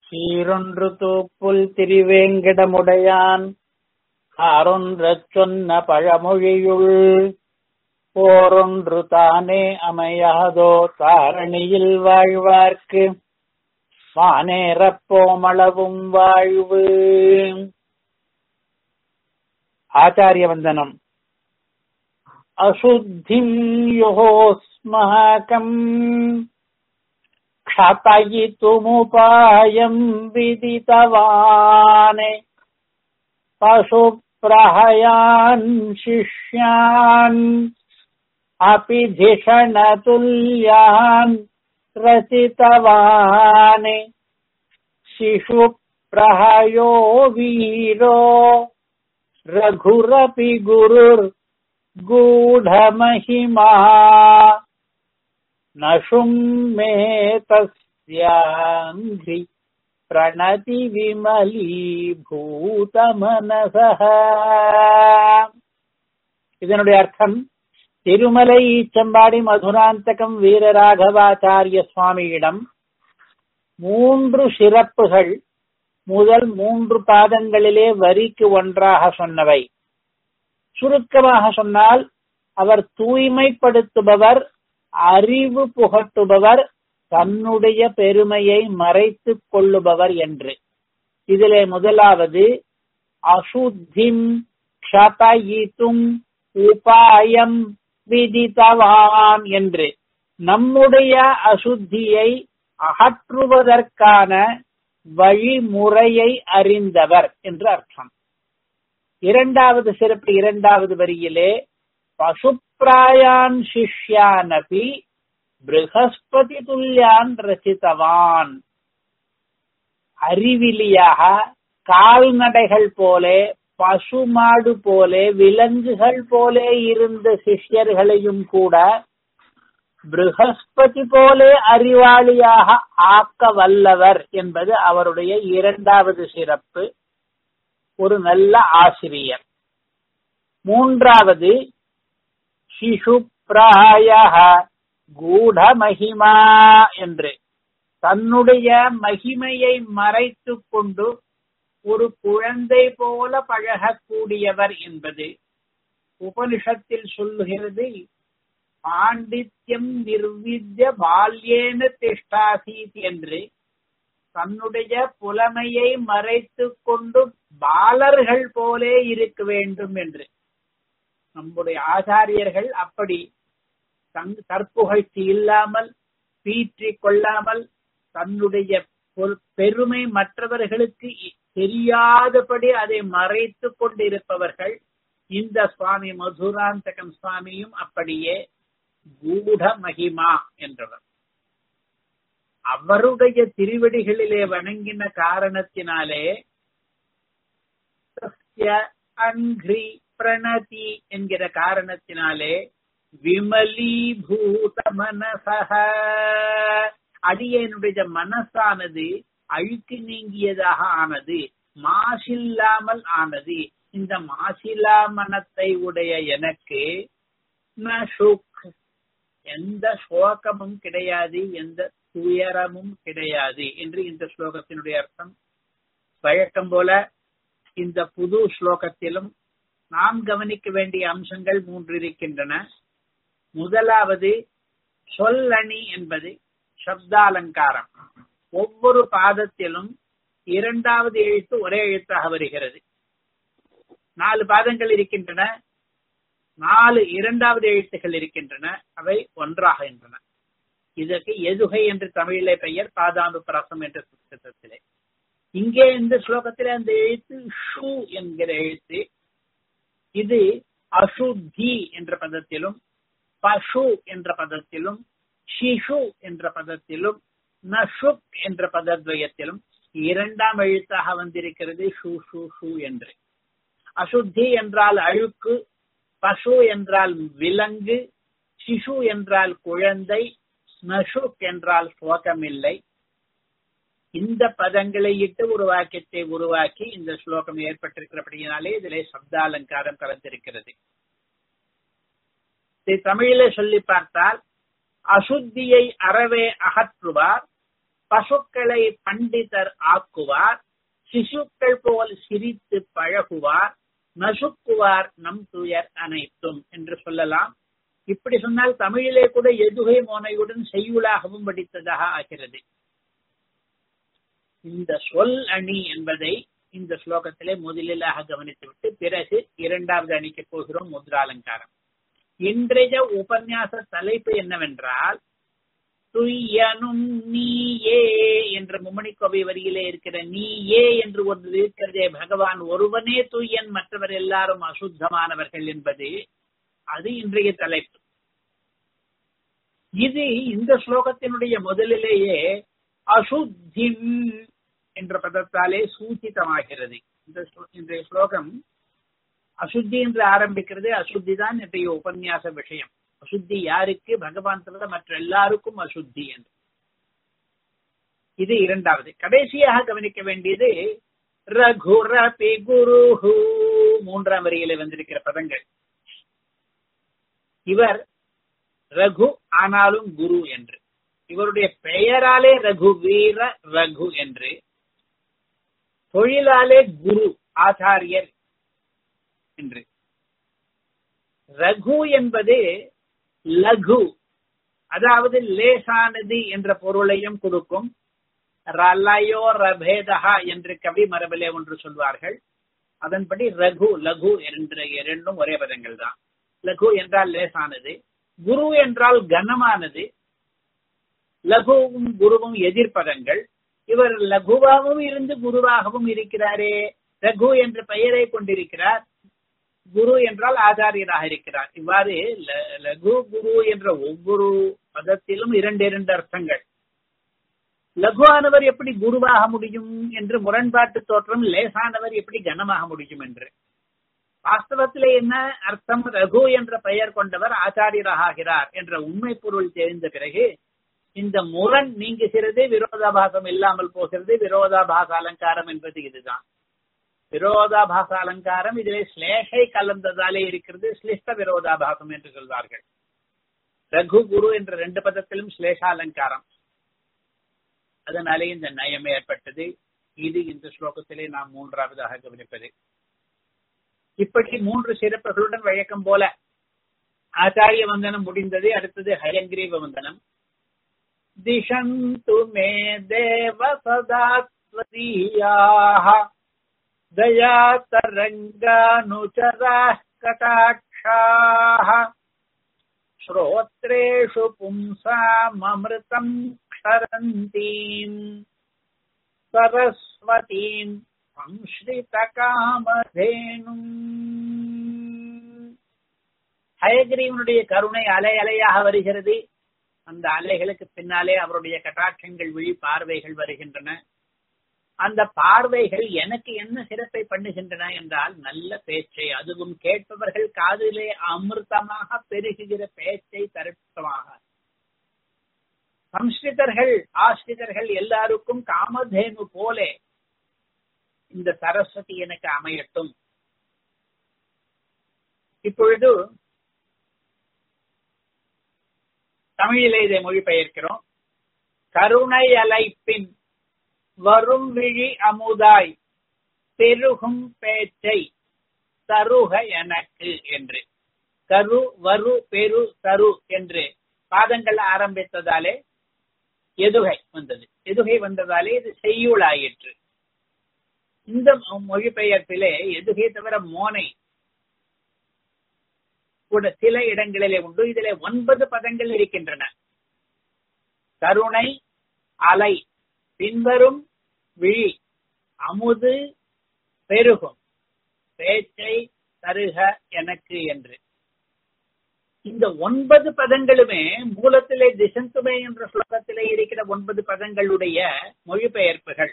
சீரொன்று தூப்புல் திரிவேங்கடமுடையான் ஆறொன்றச் சொன்ன பழமொழியுள் போரொன்று தானே அமையாதோ தாரணியில் வாழ்வார்க்கு வானேறப்போமளவும் வாழ்வு ஆச்சாரிய வந்தனம் அசுத்திம் யோஸ்மாகம் क्षपयितुमुपायम् विदितवान् पशुप्रहयान् शिष्यान् अपि धिषणतुल्यान् रचितवान् शिशुप्रहयो वीरो रघुरपि गुरुर्गूढमहिमा नशुम्मे तस्याङ्घ्रि प्रणति விமலீபூதமனசः இதனுடைய அர்த்தம் திருமலை ஈச்சம்பாடி மதுராந்தகம் வீரராகவாச்சாரிய சுவாமியிடம் மூன்று சிறப்புகள் முதல் மூன்று பாதங்களிலே வரிக்கு ஒன்றாக சொன்னவை சுருக்கமாக சொன்னால் அவர் தூய்மைப்படுத்துபவர் அறிவு புகட்டுபவர் தன்னுடைய பெருமையை மறைத்துக் கொள்ளுபவர் என்று இதிலே முதலாவது அசுத்திம் க்ஷபயித்தும் உபாயம் விதித்தவான் என்று நம்முடைய அசுத்தியை அகற்றுவதற்கான வழிமுறையை அறிந்தவர் என்று அர்த்தம் இரண்டாவது சிறப்பு இரண்டாவது வரியிலே பசுப்பிராயான் சிஷ்யானபி பிருகஸ்பதி துல்லியான் ரசித்தவான் அறிவிலியாக கால்நடைகள் போலே பசுமாடு போலே விலங்குகள் போலே இருந்த சிஷ்யர்களையும் கூட பிருகஸ்பதி போலே அறிவாளியாக ஆக்க வல்லவர் என்பது அவருடைய இரண்டாவது சிறப்பு ஒரு நல்ல ஆசிரியர் மூன்றாவது சிசு பிராய கூட மகிமா என்று தன்னுடைய மகிமையை மறைத்துக் கொண்டு ஒரு குழந்தை போல பழகக்கூடியவர் என்பது உபனிஷத்தில் சொல்லுகிறது பாண்டித்யம் நிர்வித்ய பால்யேன திஷ்டாசீத் என்று தன்னுடைய புலமையை மறைத்துக் கொண்டு பாலர்கள் போலே இருக்க வேண்டும் என்று நம்முடைய ஆச்சாரியர்கள் அப்படி தற்புகழ்ச்சி இல்லாமல் பீற்றி கொள்ளாமல் தன்னுடைய பெருமை மற்றவர்களுக்கு தெரியாதபடி அதை மறைத்து கொண்டிருப்பவர்கள் இந்த சுவாமி மதுராந்தகம் சுவாமியும் அப்படியே கூட மகிமா என்றவர் அவருடைய திருவடிகளிலே வணங்கின காரணத்தினாலே அன்கிரி பிரணதி என்கிற காரணத்தினாலே விமலீபூத மனசக அடியனுடைய மனசானது அழுக்கு நீங்கியதாக ஆனது மாசில்லாமல் ஆனது இந்த மாசிலா மனத்தை உடைய எனக்கு எந்த சோகமும் கிடையாது எந்த துயரமும் கிடையாது என்று இந்த ஸ்லோகத்தினுடைய அர்த்தம் வழக்கம் போல இந்த புது ஸ்லோகத்திலும் நாம் கவனிக்க வேண்டிய அம்சங்கள் மூன்று இருக்கின்றன முதலாவது சொல்லணி என்பது சப்தாலங்காரம் ஒவ்வொரு பாதத்திலும் இரண்டாவது எழுத்து ஒரே எழுத்தாக வருகிறது நாலு பாதங்கள் இருக்கின்றன நாலு இரண்டாவது எழுத்துகள் இருக்கின்றன அவை ஒன்றாகின்றன இதற்கு எதுகை என்று தமிழிலே பெயர் பாதாம்பு பிரசம் என்ற புத்தகத்திலே இங்கே இந்த ஸ்லோகத்திலே அந்த எழுத்து ஷூ என்கிற எழுத்து இது அசுத்தி என்ற பதத்திலும் பசு என்ற பதத்திலும் ஷிஷு என்ற பதத்திலும் நஷுக் என்ற பதத்வயத்திலும் இரண்டாம் எழுத்தாக வந்திருக்கிறது ஷூ ஷூ ஷூ என்று அசுத்தி என்றால் அழுக்கு பசு என்றால் விலங்கு சிசு என்றால் குழந்தை நஷுக் என்றால் சோகமில்லை இந்த பதங்களை இட்டு ஒரு வாக்கியத்தை உருவாக்கி இந்த ஸ்லோகம் ஏற்பட்டிருக்கிறபடியினாலே இதிலே சப்தாலங்காரம் கலந்திருக்கிறது தமிழிலே சொல்லி பார்த்தால் அசுத்தியை அறவே அகற்றுவார் பசுக்களை பண்டிதர் ஆக்குவார் சிசுக்கள் போல் சிரித்து பழகுவார் நசுக்குவார் நம் துயர் அனைத்தும் என்று சொல்லலாம் இப்படி சொன்னால் தமிழிலே கூட எதுகை மோனையுடன் செய்யுளாகவும் படித்ததாக ஆகிறது இந்த சொல் அணி என்பதை இந்த ஸ்லோகத்திலே முதலிலாக கவனித்துவிட்டு பிறகு இரண்டாவது அணிக்கு போகிறோம் முத்ராலங்காரம் இன்றைய உபன்யாச தலைப்பு என்னவென்றால் துய்யனும் நீயே என்ற மும்மணி கோவை வரியிலே இருக்கிற நீயே என்று ஒன்று இருக்கிறதே பகவான் ஒருவனே துய்யன் மற்றவர் எல்லாரும் அசுத்தமானவர்கள் என்பது அது இன்றைய தலைப்பு இது இந்த ஸ்லோகத்தினுடைய முதலிலேயே அசுத்திம் என்ற பதத்தாலே சூச்சிதமாகிறது இந்த இன்றைய ஸ்லோகம் அசுத்தி என்று ஆரம்பிக்கிறது அசுத்தி தான் இன்றைய உபன்யாச விஷயம் அசுத்தி யாருக்கு பகவான் தவிர மற்ற எல்லாருக்கும் அசுத்தி என்று இது இரண்டாவது கடைசியாக கவனிக்க வேண்டியது ரகுரபி குருஹு மூன்றாம் வரியில வந்திருக்கிற பதங்கள் இவர் ரகு ஆனாலும் குரு என்று இவருடைய பெயராலே ரகுவீர ரகு என்று தொழிலாலே குரு ஆச்சாரியர் என்று ரகு என்பது லகு அதாவது லேசானது என்ற பொருளையும் கொடுக்கும் ரலயோ ரபேதா என்று கவி மரபிலே ஒன்று சொல்வார்கள் அதன்படி ரகு லகு என்ற இரண்டும் ஒரே பதங்கள் தான் லகு என்றால் லேசானது குரு என்றால் கனமானது லகுவும் குருவும் எதிர்ப்பதங்கள் இவர் லகுவாகவும் இருந்து குருவாகவும் இருக்கிறாரே ரகு என்ற பெயரை கொண்டிருக்கிறார் குரு என்றால் ஆச்சாரியராக இருக்கிறார் இவ்வாறு லகு குரு என்ற ஒவ்வொரு பதத்திலும் இரண்டு இரண்டு அர்த்தங்கள் லகுவானவர் எப்படி குருவாக முடியும் என்று முரண்பாட்டு தோற்றம் லேசானவர் எப்படி கனமாக முடியும் என்று வாஸ்தவத்திலே என்ன அர்த்தம் ரகு என்ற பெயர் கொண்டவர் ஆச்சாரியராக ஆகிறார் என்ற உண்மை பொருள் தெரிந்த பிறகு இந்த முரண் நீங்குகிறது விரோதாபாசம் இல்லாமல் போகிறது விரோதாபாச அலங்காரம் என்பது இதுதான் விரோதாபாச அலங்காரம் இதிலே ஸ்லேஷை கலந்ததாலே இருக்கிறது ஸ்லிஷ்ட விரோதாபாசம் என்று சொல்வார்கள் ரகு குரு என்ற ரெண்டு பதத்திலும் ஸ்லேஷா அலங்காரம் அதனாலே இந்த நயம் ஏற்பட்டது இது இந்த ஸ்லோகத்திலே நாம் மூன்றாவதாக கவனிப்பது இப்படி மூன்று சிறப்புகளுடன் வழக்கம் போல ஆச்சாரிய வந்தனம் முடிந்தது அடுத்தது ஹயங்கிரீவ வந்தனம் திஷந்து மே தேவ சதாத்வதீயாக दया तरङ्गानुचराः कटाक्षाः श्रोत्रेषु पुंसाममृतम् क्षरन्तीम् सरस्वतीम् संश्रितकामधेनुम् ஹயகிரீவனுடைய கருணை அலை அலையாக வருகிறது அந்த அலைகளுக்கு பின்னாலே அவருடைய கட்டாட்சங்கள் விழி பார்வைகள் வருகின்றன அந்த பார்வைகள் எனக்கு என்ன சிறப்பை பண்ணுகின்றன என்றால் நல்ல பேச்சை அதுவும் கேட்பவர்கள் காதிலே அமிர்தமாக பெருகுகிற பேச்சை தருத்தமாக சம்ஸ்கிருதர்கள் ஆசிரியர்கள் எல்லாருக்கும் காமதேனு போலே இந்த சரஸ்வதி எனக்கு அமையட்டும் இப்பொழுது தமிழிலே இதை மொழிபெயர்க்கிறோம் கருணை அலைப்பின் வரும் விழி அமுதாய் பெருகும் பேச்சை தருக எனக்கு என்று கரு வரு பெரு தரு என்று பாதங்கள் ஆரம்பித்ததாலே எதுகை வந்தது எதுகை வந்ததாலே இது செய்யுளாயிற்று இந்த மொழிபெயர்ப்பிலே எதுகை தவிர மோனை கூட சில இடங்களிலே உண்டு இதிலே ஒன்பது பதங்கள் இருக்கின்றன கருணை அலை பின்வரும் விழி அமுது பெருகும் பேச்சை தருக எனக்கு என்று இந்த ஒன்பது பதங்களுமே மூலத்திலே திசந்துமே என்ற ஸ்லோகத்திலே இருக்கிற ஒன்பது பதங்களுடைய மொழிபெயர்ப்புகள்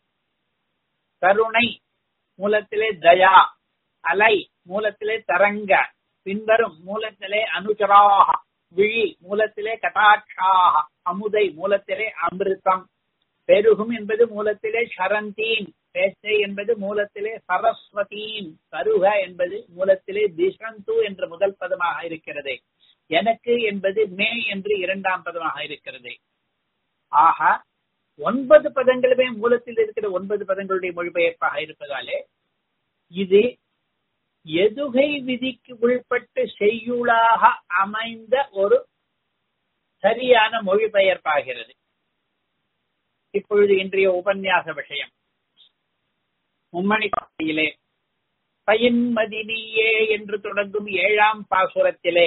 கருணை மூலத்திலே தயா அலை மூலத்திலே தரங்க பின்வரும் மூலத்திலே அனுச்சராக விழி மூலத்திலே கட்டாட்சாக அமுதை மூலத்திலே அமிர்தம் பெருகும் என்பது மூலத்திலே சரந்தீன் பேச்சை என்பது மூலத்திலே சரஸ்வதீன் கருக என்பது மூலத்திலே திசந்து என்ற முதல் பதமாக இருக்கிறது எனக்கு என்பது மே என்று இரண்டாம் பதமாக இருக்கிறது ஆக ஒன்பது பதங்களுமே மூலத்தில் இருக்கிற ஒன்பது பதங்களுடைய மொழிபெயர்ப்பாக இருப்பதாலே இது எதுகை விதிக்கு உள்பட்டு செய்யுளாக அமைந்த ஒரு சரியான மொழிபெயர்ப்பாகிறது இப்பொழுது இன்றைய உபன்யாச விஷயம் மும்மணி பாட்டியிலே பயன்மதினியே என்று தொடங்கும் ஏழாம் பாசுரத்திலே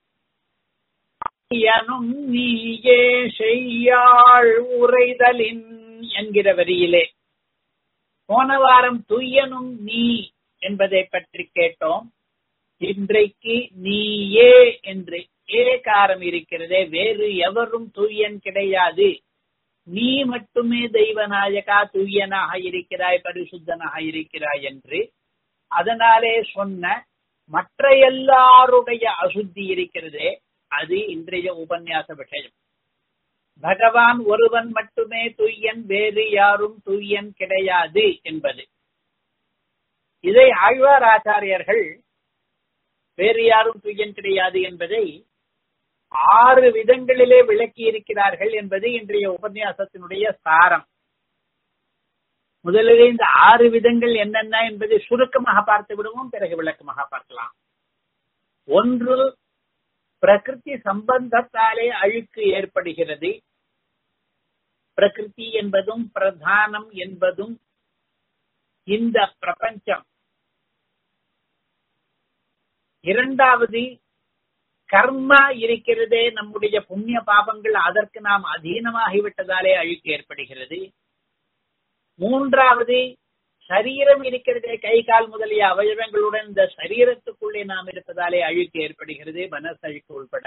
எனும் நீயே செய்யாள் உரைதலின் என்கிற வரியிலே போன வாரம் துய்யனும் நீ என்பதை பற்றி கேட்டோம் இன்றைக்கு நீயே என்று ஏகாரம் இருக்கிறதே வேறு எவரும் தூயன் கிடையாது நீ மட்டுமே தெய்வநாயகா தூயனாக இருக்கிறாய் பரிசுத்தனாக இருக்கிறாய் என்று அதனாலே சொன்ன மற்ற எல்லாருடைய அசுத்தி இருக்கிறதே அது இன்றைய உபன்யாச விஷயம் பகவான் ஒருவன் மட்டுமே துய்யன் வேறு யாரும் துய்யன் கிடையாது என்பது இதை ஆழ்வார் ஆச்சாரியர்கள் வேறு யாரும் துய்யன் கிடையாது என்பதை ஆறு விதங்களிலே விளக்கி இருக்கிறார்கள் என்பது இன்றைய உபன்யாசத்தினுடைய சாரம் முதலிலே இந்த ஆறு விதங்கள் என்னென்ன என்பதை சுருக்கமாக பார்த்து விடுவோம் பிறகு விளக்கமாக பார்க்கலாம் ஒன்று பிரகிருதி சம்பந்தத்தாலே அழுக்கு ஏற்படுகிறது பிரகிருதி என்பதும் பிரதானம் என்பதும் இந்த பிரபஞ்சம் இரண்டாவது கர்மா இருக்கிறதே நம்முடைய புண்ணிய பாபங்கள் அதற்கு நாம் அதீனமாகிவிட்டதாலே அழுக்கு ஏற்படுகிறது மூன்றாவது சரீரம் இருக்கிறதே கை கால் முதலிய அவயவங்களுடன் இந்த சரீரத்துக்குள்ளே நாம் இருப்பதாலே அழுக்கு ஏற்படுகிறது மனசழுக்கு உள்பட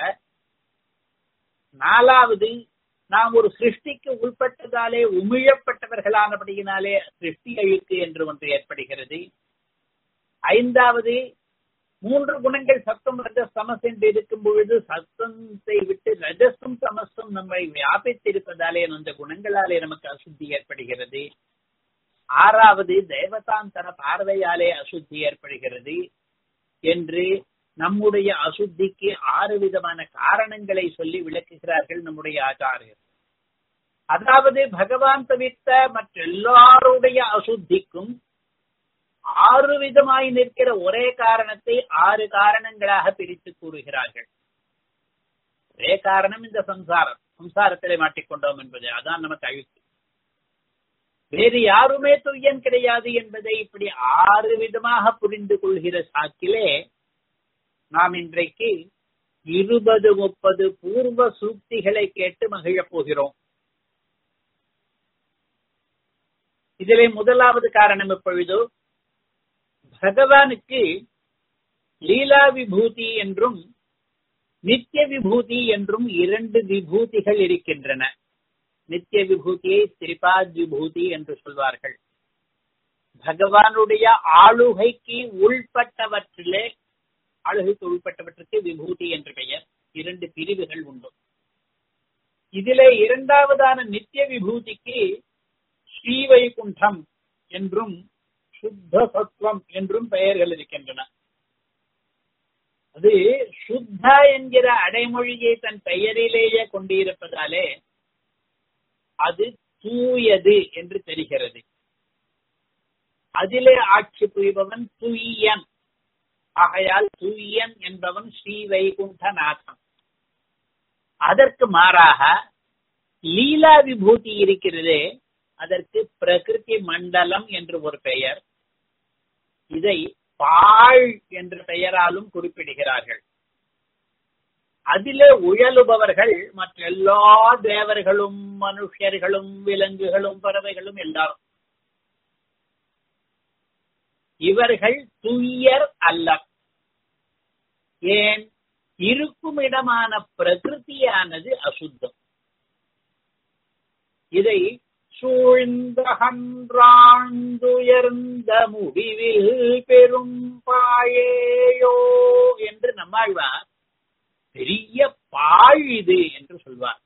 நாலாவது நாம் ஒரு சிருஷ்டிக்கு உள்பட்டதாலே உமிழப்பட்டவர்களானபடியினாலே சிருஷ்டி அழுக்கு என்று ஒன்று ஏற்படுகிறது ஐந்தாவது மூன்று குணங்கள் சத்தம் ரஜஸ் சமஸ் என்று இருக்கும் பொழுது சத்தத்தை விட்டு ரஜஸும் சமஸும் நம்மை வியாபித்திருப்பதாலே அந்த குணங்களாலே நமக்கு அசுத்தி ஏற்படுகிறது ஆறாவது தேவதாந்தர பார்வையாலே அசுத்தி ஏற்படுகிறது என்று நம்முடைய அசுத்திக்கு ஆறு விதமான காரணங்களை சொல்லி விளக்குகிறார்கள் நம்முடைய ஆச்சாரியர் அதாவது பகவான் தவிர்த்த மற்றெல்லாருடைய அசுத்திக்கும் ஆறு விதமாய் நிற்கிற ஒரே காரணத்தை ஆறு காரணங்களாக பிரித்து கூறுகிறார்கள் ஒரே காரணம் இந்த சம்சாரம் சம்சாரத்திலே மாட்டிக்கொண்டோம் என்பது அதான் நமக்கு அழுத்து வேறு யாருமே துய்யன் கிடையாது என்பதை இப்படி ஆறு விதமாக புரிந்து கொள்கிற சாக்கிலே நாம் இன்றைக்கு இருபது முப்பது பூர்வ சூக்திகளை கேட்டு மகிழப் போகிறோம் இதிலே முதலாவது காரணம் எப்பொழுதோ பகவானுக்கு லீலா விபூதி என்றும் நித்திய விபூதி என்றும் இரண்டு விபூதிகள் இருக்கின்றன நித்திய விபூதியை திரிபாத் விபூதி என்று சொல்வார்கள் பகவானுடைய ஆளுகைக்கு உள்பட்டவற்றிலே ஆளுகைக்கு உள்பட்டவற்றுக்கு விபூதி என்று பெயர் இரண்டு பிரிவுகள் உண்டு இதிலே இரண்டாவதான நித்திய விபூதிக்கு ஸ்ரீவைகுண்டம் என்றும் சுத்த சத்வம் என்றும் பெயர்கள் இருக்கின்றன அது சுத்த என்கிற அடைமொழியை தன் பெயரிலேயே கொண்டிருப்பதாலே அது தூயது என்று தெரிகிறது அதிலே ஆட்சி புரிபவன் துய்யன் ஆகையால் துய்யன் என்பவன் ஸ்ரீ வைகுண்டநாதன் அதற்கு மாறாக லீலா விபூதி இருக்கிறதே அதற்கு பிரகிருதி மண்டலம் என்று ஒரு பெயர் இதை பாழ் என்ற பெயராலும் குறிப்பிடுகிறார்கள் அதிலே உழலுபவர்கள் மற்ற எல்லா தேவர்களும் மனுஷர்களும் விலங்குகளும் பறவைகளும் எல்லாரும் இவர்கள் துய்யர் அல்ல ஏன் இருக்கும் இடமான பிரகிருதியானது அசுத்தம் இதை சூழ்ந்தகன்றாண்டுயர்ந்த முடிவில் பெரும் பாழேயோ என்று நம்மாழ்வார் பெரிய பாழ் இது என்று சொல்வார்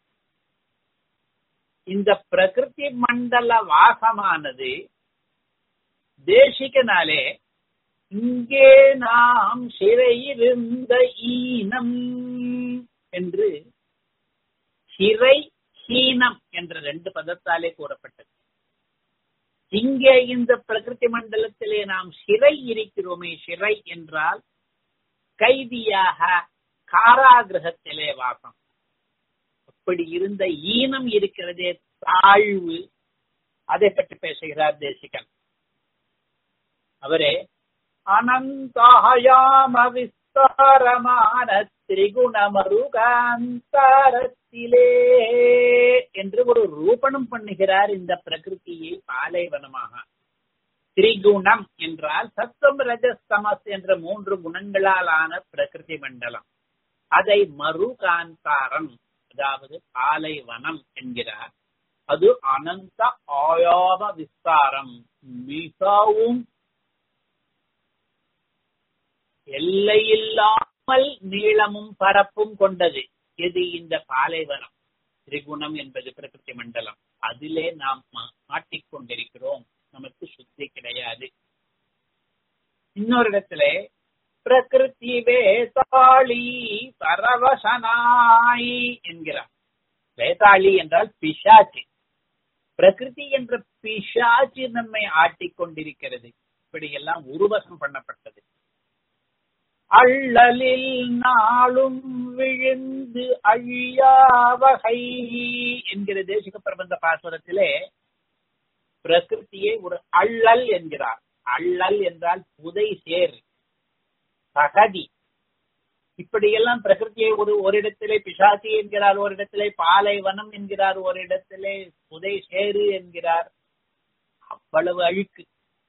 இந்த பிரகிருதி மண்டல வாசமானது தேசிகனாலே இங்கே நாம் சிறையிருந்த ஈனம் என்று சிறை ஹீனம் என்ற ரெண்டு பதத்தாலே கூறப்பட்டது இங்கே இந்த பிரகிருதி மண்டலத்திலே நாம் சிறை இருக்கிறோமே சிறை என்றால் கைதியாக காராகிரகத்திலே வாசம் அப்படி இருந்த ஈனம் இருக்கிறதே தாழ்வு அதை பற்றி பேசுகிறார் தேசிகன் அவரே அனந்தாயாம விஸ்தாரமான திரிகுணமருகாந்தாரத்திலே என்று ஒரு ரூபணம் பண்ணுகிறார் இந்த பிரகிருதியை பாலைவனமாக திரிகுணம் என்றால் சத்தம் ரஜஸ்தமஸ் என்ற மூன்று குணங்களால் ஆன பிரகிருதி மண்டலம் அதை மருகாந்தாரம் அதாவது பாலைவனம் என்கிறார் அது அனந்த ஆயாம விஸ்தாரம் மிகவும் எல்லையில்லாமல் நீளமும் பரப்பும் கொண்டது எது இந்த பாலைவனம் திரிகுணம் என்பது பிரகிருதி மண்டலம் அதிலே நாம் மாட்டிக்கொண்டிருக்கிறோம் நமக்கு சுத்தி கிடையாது இன்னொரு இடத்திலே பிரகிருதி வேதாளி பரவசனாய் என்கிறார் வேதாளி என்றால் பிசாச்சு பிரகிருதி என்ற பிசாச்சு நம்மை ஆட்டிக்கொண்டிருக்கிறது இப்படியெல்லாம் உருவகம் பண்ணப்பட்டது அள்ளலில் நாளும் விழுந்து அழியாவகை என்கிற தேசிக பிரபந்த பாசுரத்திலே பிரகிருத்தியை ஒரு அள்ளல் என்கிறார் அள்ளல் என்றால் புதை சேர் சகதி இப்படியெல்லாம் பிரகிருத்தியை ஒரு ஒரு இடத்திலே பிசாசி என்கிறார் ஒரு இடத்திலே பாலைவனம் என்கிறார் ஒரு இடத்திலே புதை சேரு என்கிறார் அவ்வளவு அழுக்கு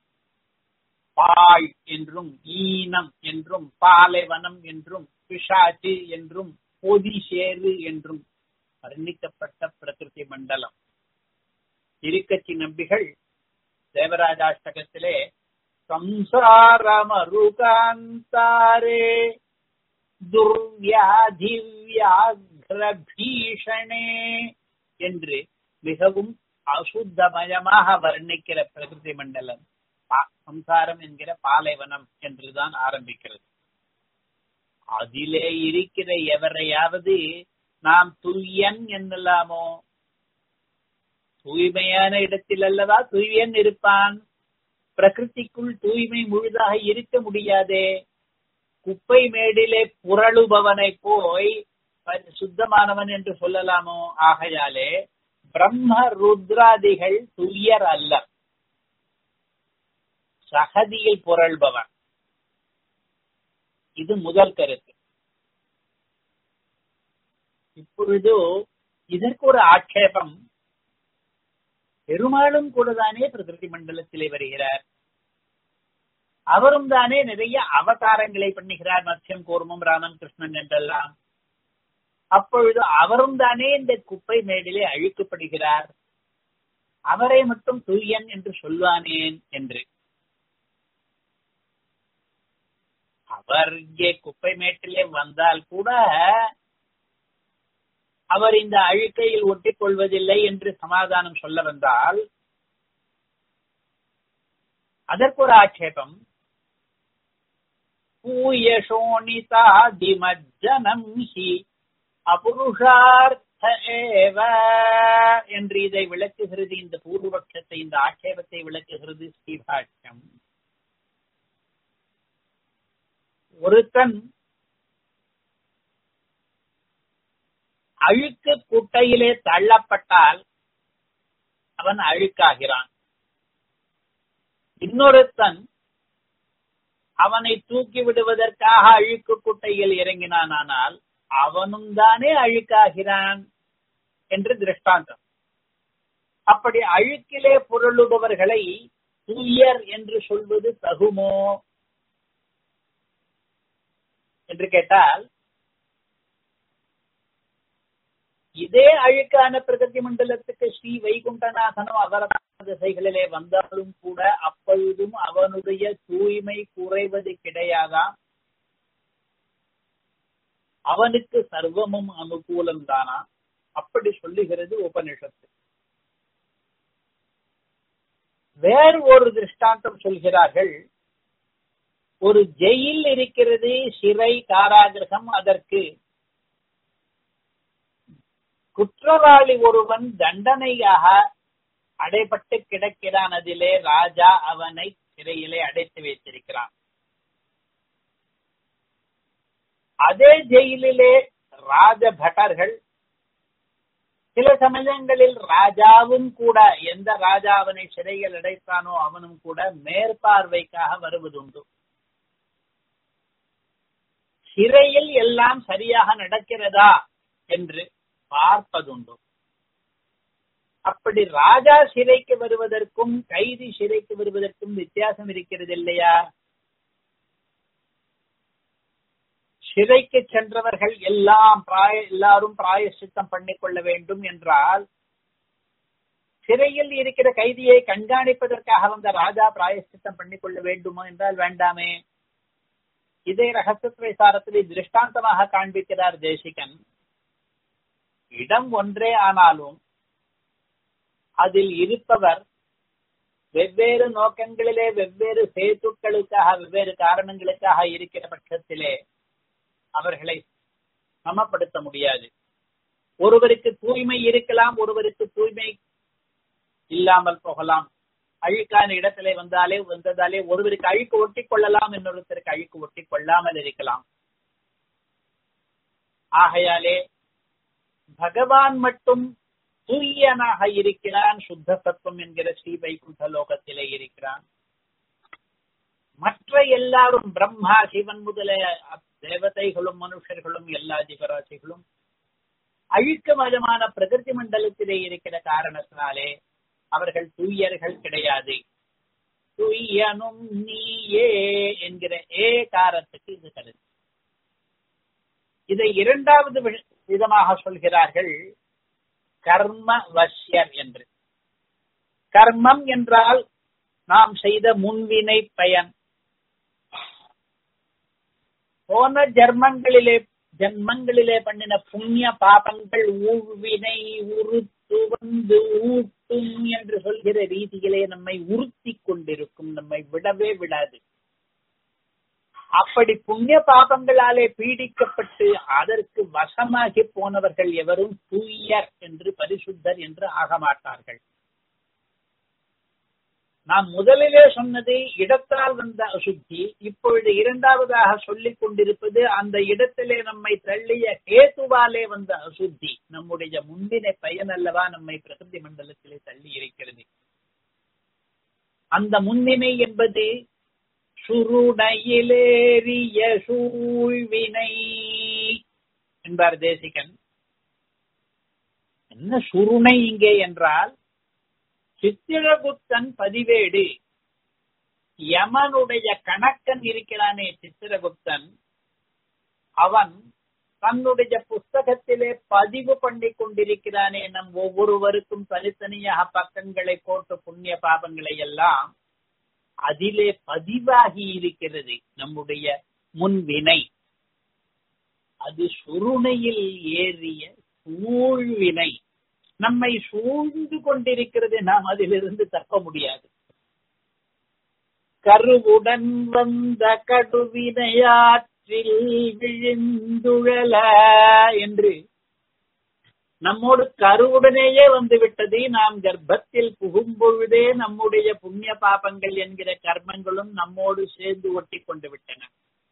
பாழ் என்றும் ஈனம் என்றும் பாலைவனம் என்றும் பிசாச்சு என்றும் பொதி சேரு என்றும் வர்ணிக்கப்பட்ட பிரகிருதி மண்டலம் இருக்கச்சி நம்பிகள் தேவராஜாஷ்டகத்திலே சம்சாரமருகாந்தாரே துர்வியாதிவியாகிரபீஷணே என்று மிகவும் அசுத்தமயமாக வர்ணிக்கிற பிரகிருதி மண்டலம் சம்சாரம் என்கிற பாலைவனம் என்றுதான் ஆரம்பிக்கிறது அதிலே இருக்கிற எவரையாவது நாம் துய்யன் என்னலாமோ தூய்மையான இடத்தில் அல்லவா தூயன் இருப்பான் பிரகிருதிக்குள் தூய்மை முழுதாக இருக்க முடியாதே குப்பை மேடிலே புரளுபவனை போய் சுத்தமானவன் என்று சொல்லலாமோ ஆகையாலே பிரம்ம ருத்ராதிகள் துயர் அல்ல சகதியில் புரள்பவன் இது முதல் கருத்து இப்பொழுது இதற்கு ஒரு ஆட்சேபம் பெருமாளும் கூட தானே பிரகிருதி மண்டலத்திலே வருகிறார் அவரும் தானே நிறைய அவதாரங்களை பண்ணுகிறார் மத்யம் கூர்மம் ராமன் கிருஷ்ணன் என்றெல்லாம் அப்பொழுது அவரும் தானே இந்த குப்பை மேடிலே அழிக்கப்படுகிறார் அவரை மட்டும் தூயன் என்று சொல்வானேன் என்று அவர் இங்கே குப்பை மேட்டிலே வந்தால் கூட அவர் இந்த அழுக்கையில் ஒட்டிக் கொள்வதில்லை என்று சமாதானம் சொல்ல வந்தால் அதற்கு ஒரு ஆட்சேபம் பூயசோனிதாதிமஜ்ஜனம் ஹி அபுருஷார்த்த ஏவ என்று இதை விளக்குகிறது இந்த பூர்வபட்சத்தை இந்த ஆட்சேபத்தை விளக்குகிறது ஸ்ரீபாஷ்யம் ஒருத்தன் அழுக்கு குட்டையிலே தள்ளப்பட்டால் அவன் அழுக்காகிறான் இன்னொருத்தன் அவனை தூக்கி விடுவதற்காக அழுக்கு குட்டையில் இறங்கினானால் அவனும் தானே அழுக்காகிறான் என்று திருஷ்டாந்தம் அப்படி அழுக்கிலே புரளுபவர்களை தூயர் என்று சொல்வது தகுமோ என்று கேட்டால் இதே அழுக்கான பிரகதி மண்டலத்துக்கு ஸ்ரீ வைகுண்டநாதனும் அவரதான திசைகளிலே வந்தாலும் கூட அப்பொழுதும் அவனுடைய தூய்மை குறைவது கிடையாதாம் அவனுக்கு சர்வமும் அனுகூலம் தானா அப்படி சொல்லுகிறது உபனிஷத்து வேறு ஒரு திருஷ்டாந்தம் சொல்கிறார்கள் ஒரு ஜெயில் இருக்கிறது சிறை காராகிரகம் அதற்கு குற்றவாளி ஒருவன் தண்டனையாக அடைபட்டு கிடக்கிறான் அதிலே ராஜா அவனை சிறையிலே அடைத்து வைத்திருக்கிறான் அதே ஜெயிலிலே ராஜ பட்டர்கள் சில சமயங்களில் ராஜாவும் கூட எந்த ராஜா அவனை சிறையில் அடைத்தானோ அவனும் கூட மேற்பார்வைக்காக வருவதுண்டு சிறையில் எல்லாம் சரியாக நடக்கிறதா என்று பார்ப்பதுண்டு அப்படி ராஜா சிறைக்கு வருவதற்கும் கைதி சிறைக்கு வருவதற்கும் வித்தியாசம் இருக்கிறது இல்லையா சிறைக்கு சென்றவர்கள் எல்லாம் பிராய எல்லாரும் பிராயசித்தம் பண்ணிக்கொள்ள வேண்டும் என்றால் சிறையில் இருக்கிற கைதியை கண்காணிப்பதற்காக வந்த ராஜா பிராயசித்தம் பண்ணிக்கொள்ள வேண்டுமோ என்றால் வேண்டாமே இதே ரகசிய சாரத்திலே திருஷ்டாந்தமாக காண்பிக்கிறார் தேசிகன் இடம் ஒன்றே ஆனாலும் அதில் இருப்பவர் வெவ்வேறு நோக்கங்களிலே வெவ்வேறு சேத்துக்களுக்காக வெவ்வேறு காரணங்களுக்காக இருக்கிற பட்சத்திலே அவர்களை சமப்படுத்த முடியாது ஒருவருக்கு தூய்மை இருக்கலாம் ஒருவருக்கு தூய்மை இல்லாமல் போகலாம் அழுக்கான இடத்திலே வந்தாலே வந்ததாலே ஒருவருக்கு அழுக்கு ஒட்டி கொள்ளலாம் இன்னொருத்தருக்கு அழுக்கு ஒட்டி கொள்ளாமல் இருக்கலாம் ஆகையாலே பகவான் மட்டும் தூயனாக இருக்கிறான் சுத்த சத்துவம் என்கிற ஸ்ரீ வைகுண்ட லோகத்திலே இருக்கிறான் மற்ற எல்லாரும் பிரம்மா சிவன் முதலிய தேவதைகளும் மனுஷர்களும் எல்லா ஜீவராசிகளும் அழுக்கமயமான பிரகிருதி மண்டலத்திலே இருக்கிற காரணத்தினாலே அவர்கள் தூயர்கள் கிடையாது தூயனும் நீயே என்கிற ஏ காரத்துக்கு இது கருத்து இதை இரண்டாவது விதமாக சொல்கிறார்கள் கர்ம வசியர் என்று கர்மம் என்றால் நாம் செய்த முன்வினை பயன் போன ஜெர்மங்களிலே ஜென்மங்களிலே பண்ணின புண்ணிய பாபங்கள் ஊழ்வினை உறுத்து வந்து ஊட்டும் என்று சொல்கிற ரீதியிலே நம்மை உறுத்தி கொண்டிருக்கும் நம்மை விடவே விடாது அப்படி புண்ணிய பாபங்களாலே பீடிக்கப்பட்டு அதற்கு வசமாகி போனவர்கள் எவரும் தூயர் என்று பரிசுத்தர் என்று ஆக மாட்டார்கள் நாம் முதலிலே சொன்னது இடத்தால் வந்த அசுத்தி இப்பொழுது இரண்டாவதாக சொல்லிக் கொண்டிருப்பது அந்த இடத்திலே நம்மை தள்ளிய கேதுவாலே வந்த அசுத்தி நம்முடைய முன்பினை பயன் அல்லவா நம்மை பிரகிருதி மண்டலத்திலே தள்ளி இருக்கிறது அந்த முன்னினை என்பது சுருணையிலேறிய சூழ்வினை என்பார் தேசிகன் என்ன சுருணை இங்கே என்றால் சித்திரகுப்தன் பதிவேடு யமனுடைய கணக்கன் இருக்கிறானே சித்திரகுப்தன் அவன் தன்னுடைய புஸ்தகத்திலே பதிவு பண்ணி கொண்டிருக்கிறானே நம் ஒவ்வொருவருக்கும் தனித்தனியாக பக்கங்களை போட்டு புண்ணிய பாபங்களை எல்லாம் அதிலே பதிவாகி இருக்கிறது நம்முடைய முன்வினை அது சுருணையில் ஏறிய சூழ்வினை நம்மை சூழ்ந்து கொண்டிருக்கிறது நாம் அதிலிருந்து தப்ப முடியாது கருவுடன் வந்த கடுவினையாற்றில் விழுந்துழல என்று நம்மோடு கருவுடனேயே வந்து விட்டது நாம் கர்ப்பத்தில் புகும் பொழுதே நம்முடைய புண்ணிய பாபங்கள் என்கிற கர்மங்களும் நம்மோடு சேர்ந்து ஒட்டி கொண்டு விட்டன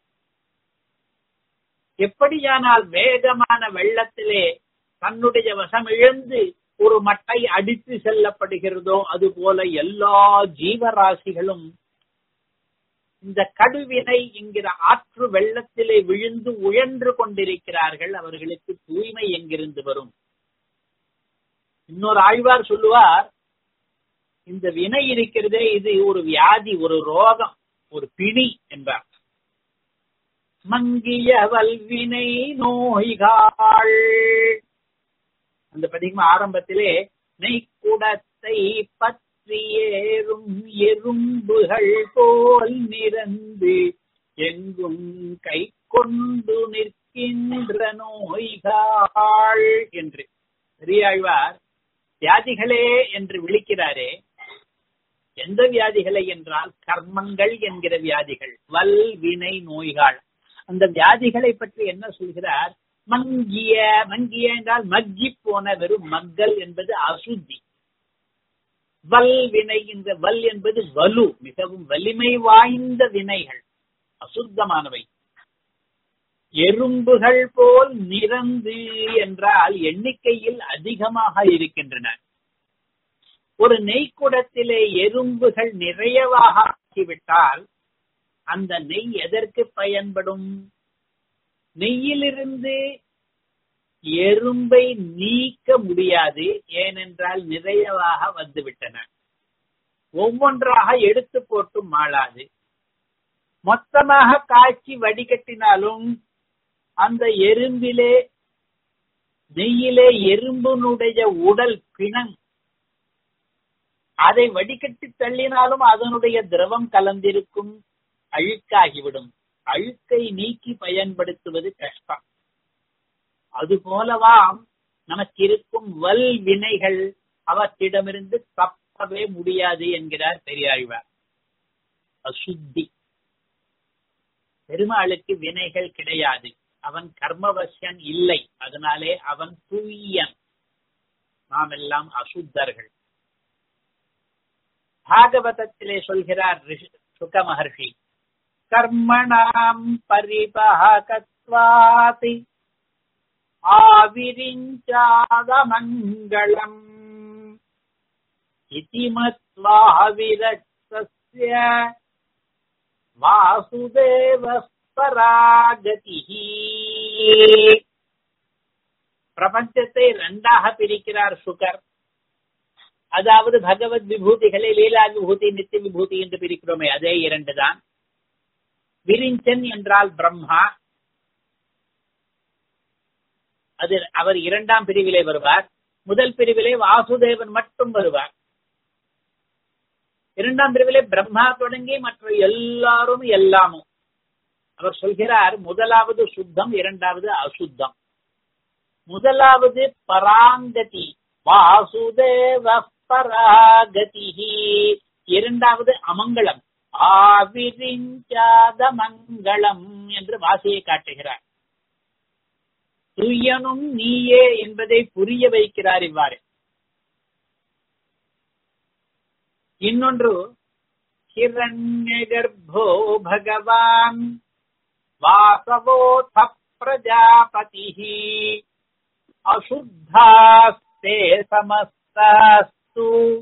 எப்படியானால் வேகமான வெள்ளத்திலே தன்னுடைய வசம் இழந்து ஒரு மட்டை அடித்து செல்லப்படுகிறதோ அதுபோல எல்லா ஜீவராசிகளும் இந்த கடுவினை என்கிற ஆற்று வெள்ளத்திலே விழுந்து உழன்று கொண்டிருக்கிறார்கள் அவர்களுக்கு தூய்மை எங்கிருந்து வரும் இன்னொரு ஆழ்வார் சொல்லுவார் இந்த வினை இருக்கிறதே இது ஒரு வியாதி ஒரு ரோகம் ஒரு பிணி என்றார் மங்கிய வல்வினை நோய்காள் அந்த பதிகமா ஆரம்பத்திலே நெய்க்குடத்தை பற்றி ஏறும் எறும்புகள் போல் நிறந்து எங்கும் கை கொண்டு நிற்கின்ற நோய்காள் என்று பெரியாழ்வார் வியாதிகளே என்று விழிக்கிறாரே எந்த வியாதிகளை என்றால் கர்மங்கள் என்கிற வியாதிகள் வல் வினை நோய்கள் அந்த வியாதிகளை பற்றி என்ன சொல்கிறார் மங்கிய மங்கிய என்றால் மக்கி போன வெறும் மக்கள் என்பது அசுத்தி வல் வினை இந்த வல் என்பது வலு மிகவும் வலிமை வாய்ந்த வினைகள் அசுத்தமானவை எறும்புகள் போல் நிறந்து என்றால் எண்ணிக்கையில் அதிகமாக இருக்கின்றன ஒரு நெய்க்குடத்திலே எறும்புகள் நிறையவாக ஆக்கிவிட்டால் அந்த நெய் எதற்கு பயன்படும் நெய்யிலிருந்து எறும்பை நீக்க முடியாது ஏனென்றால் நிறையவாக வந்துவிட்டன ஒவ்வொன்றாக எடுத்து போட்டு மாளாது மொத்தமாக காய்ச்சி வடிகட்டினாலும் அந்த எறும்பிலே நெய்யிலே எறும்பினுடைய உடல் பிணம் அதை வடிகட்டி தள்ளினாலும் அதனுடைய திரவம் கலந்திருக்கும் அழுக்காகிவிடும் அழுக்கை நீக்கி பயன்படுத்துவது கஷ்டம் அதுபோலவாம் நமக்கு இருக்கும் வல் வினைகள் அவற்றிடமிருந்து தப்பவே முடியாது என்கிறார் பெரியாழ்வார் அசுத்தி பெருமாளுக்கு வினைகள் கிடையாது அவன் கர்மவசியன் இல்லை அதனாலே அவன் தூயன் நாம் எல்லாம் அசுத்தர்கள் பாகவதத்திலே சொல்கிறார் சுக மகர்ஷி கர்மணாம் பரிபகத்வாதி ஆவிரிஞ்சாதமங்களம் இதி மத்வா விரக்தஸ்ய வாசுதேவஸ்பராகதி பிரபஞ்சத்தை இரண்டாக பிரிக்கிறார் சுகர் அதாவது பகவத் விபூதிகளை லீலா விபூதி நித்திய விபூதி என்று பிரிக்கிறோமே அதே இரண்டு தான் விரிஞ்சன் என்றால் பிரம்மா அது அவர் இரண்டாம் பிரிவிலே வருவார் முதல் பிரிவிலே வாசுதேவன் மட்டும் வருவார் இரண்டாம் பிரிவிலே பிரம்மா தொடங்கி மற்ற எல்லாரும் எல்லாமும் அவர் சொல்கிறார் முதலாவது சுத்தம் இரண்டாவது அசுத்தம் முதலாவது பராங்கதி வாசுதேவ பராகதி இரண்டாவது அமங்கலம் ஆவிரிஞ்சாத மங்களம் என்று வாசியை காட்டுகிறார் துயனும் நீயே என்பதை புரிய வைக்கிறார் இவ்வாறு இன்னொன்று ஹிரண்ய கர்ப்போ பகவான் வாசவோத பிரஜாபதி அசுத்தாஸ்தே சமஸ்தாஸ்து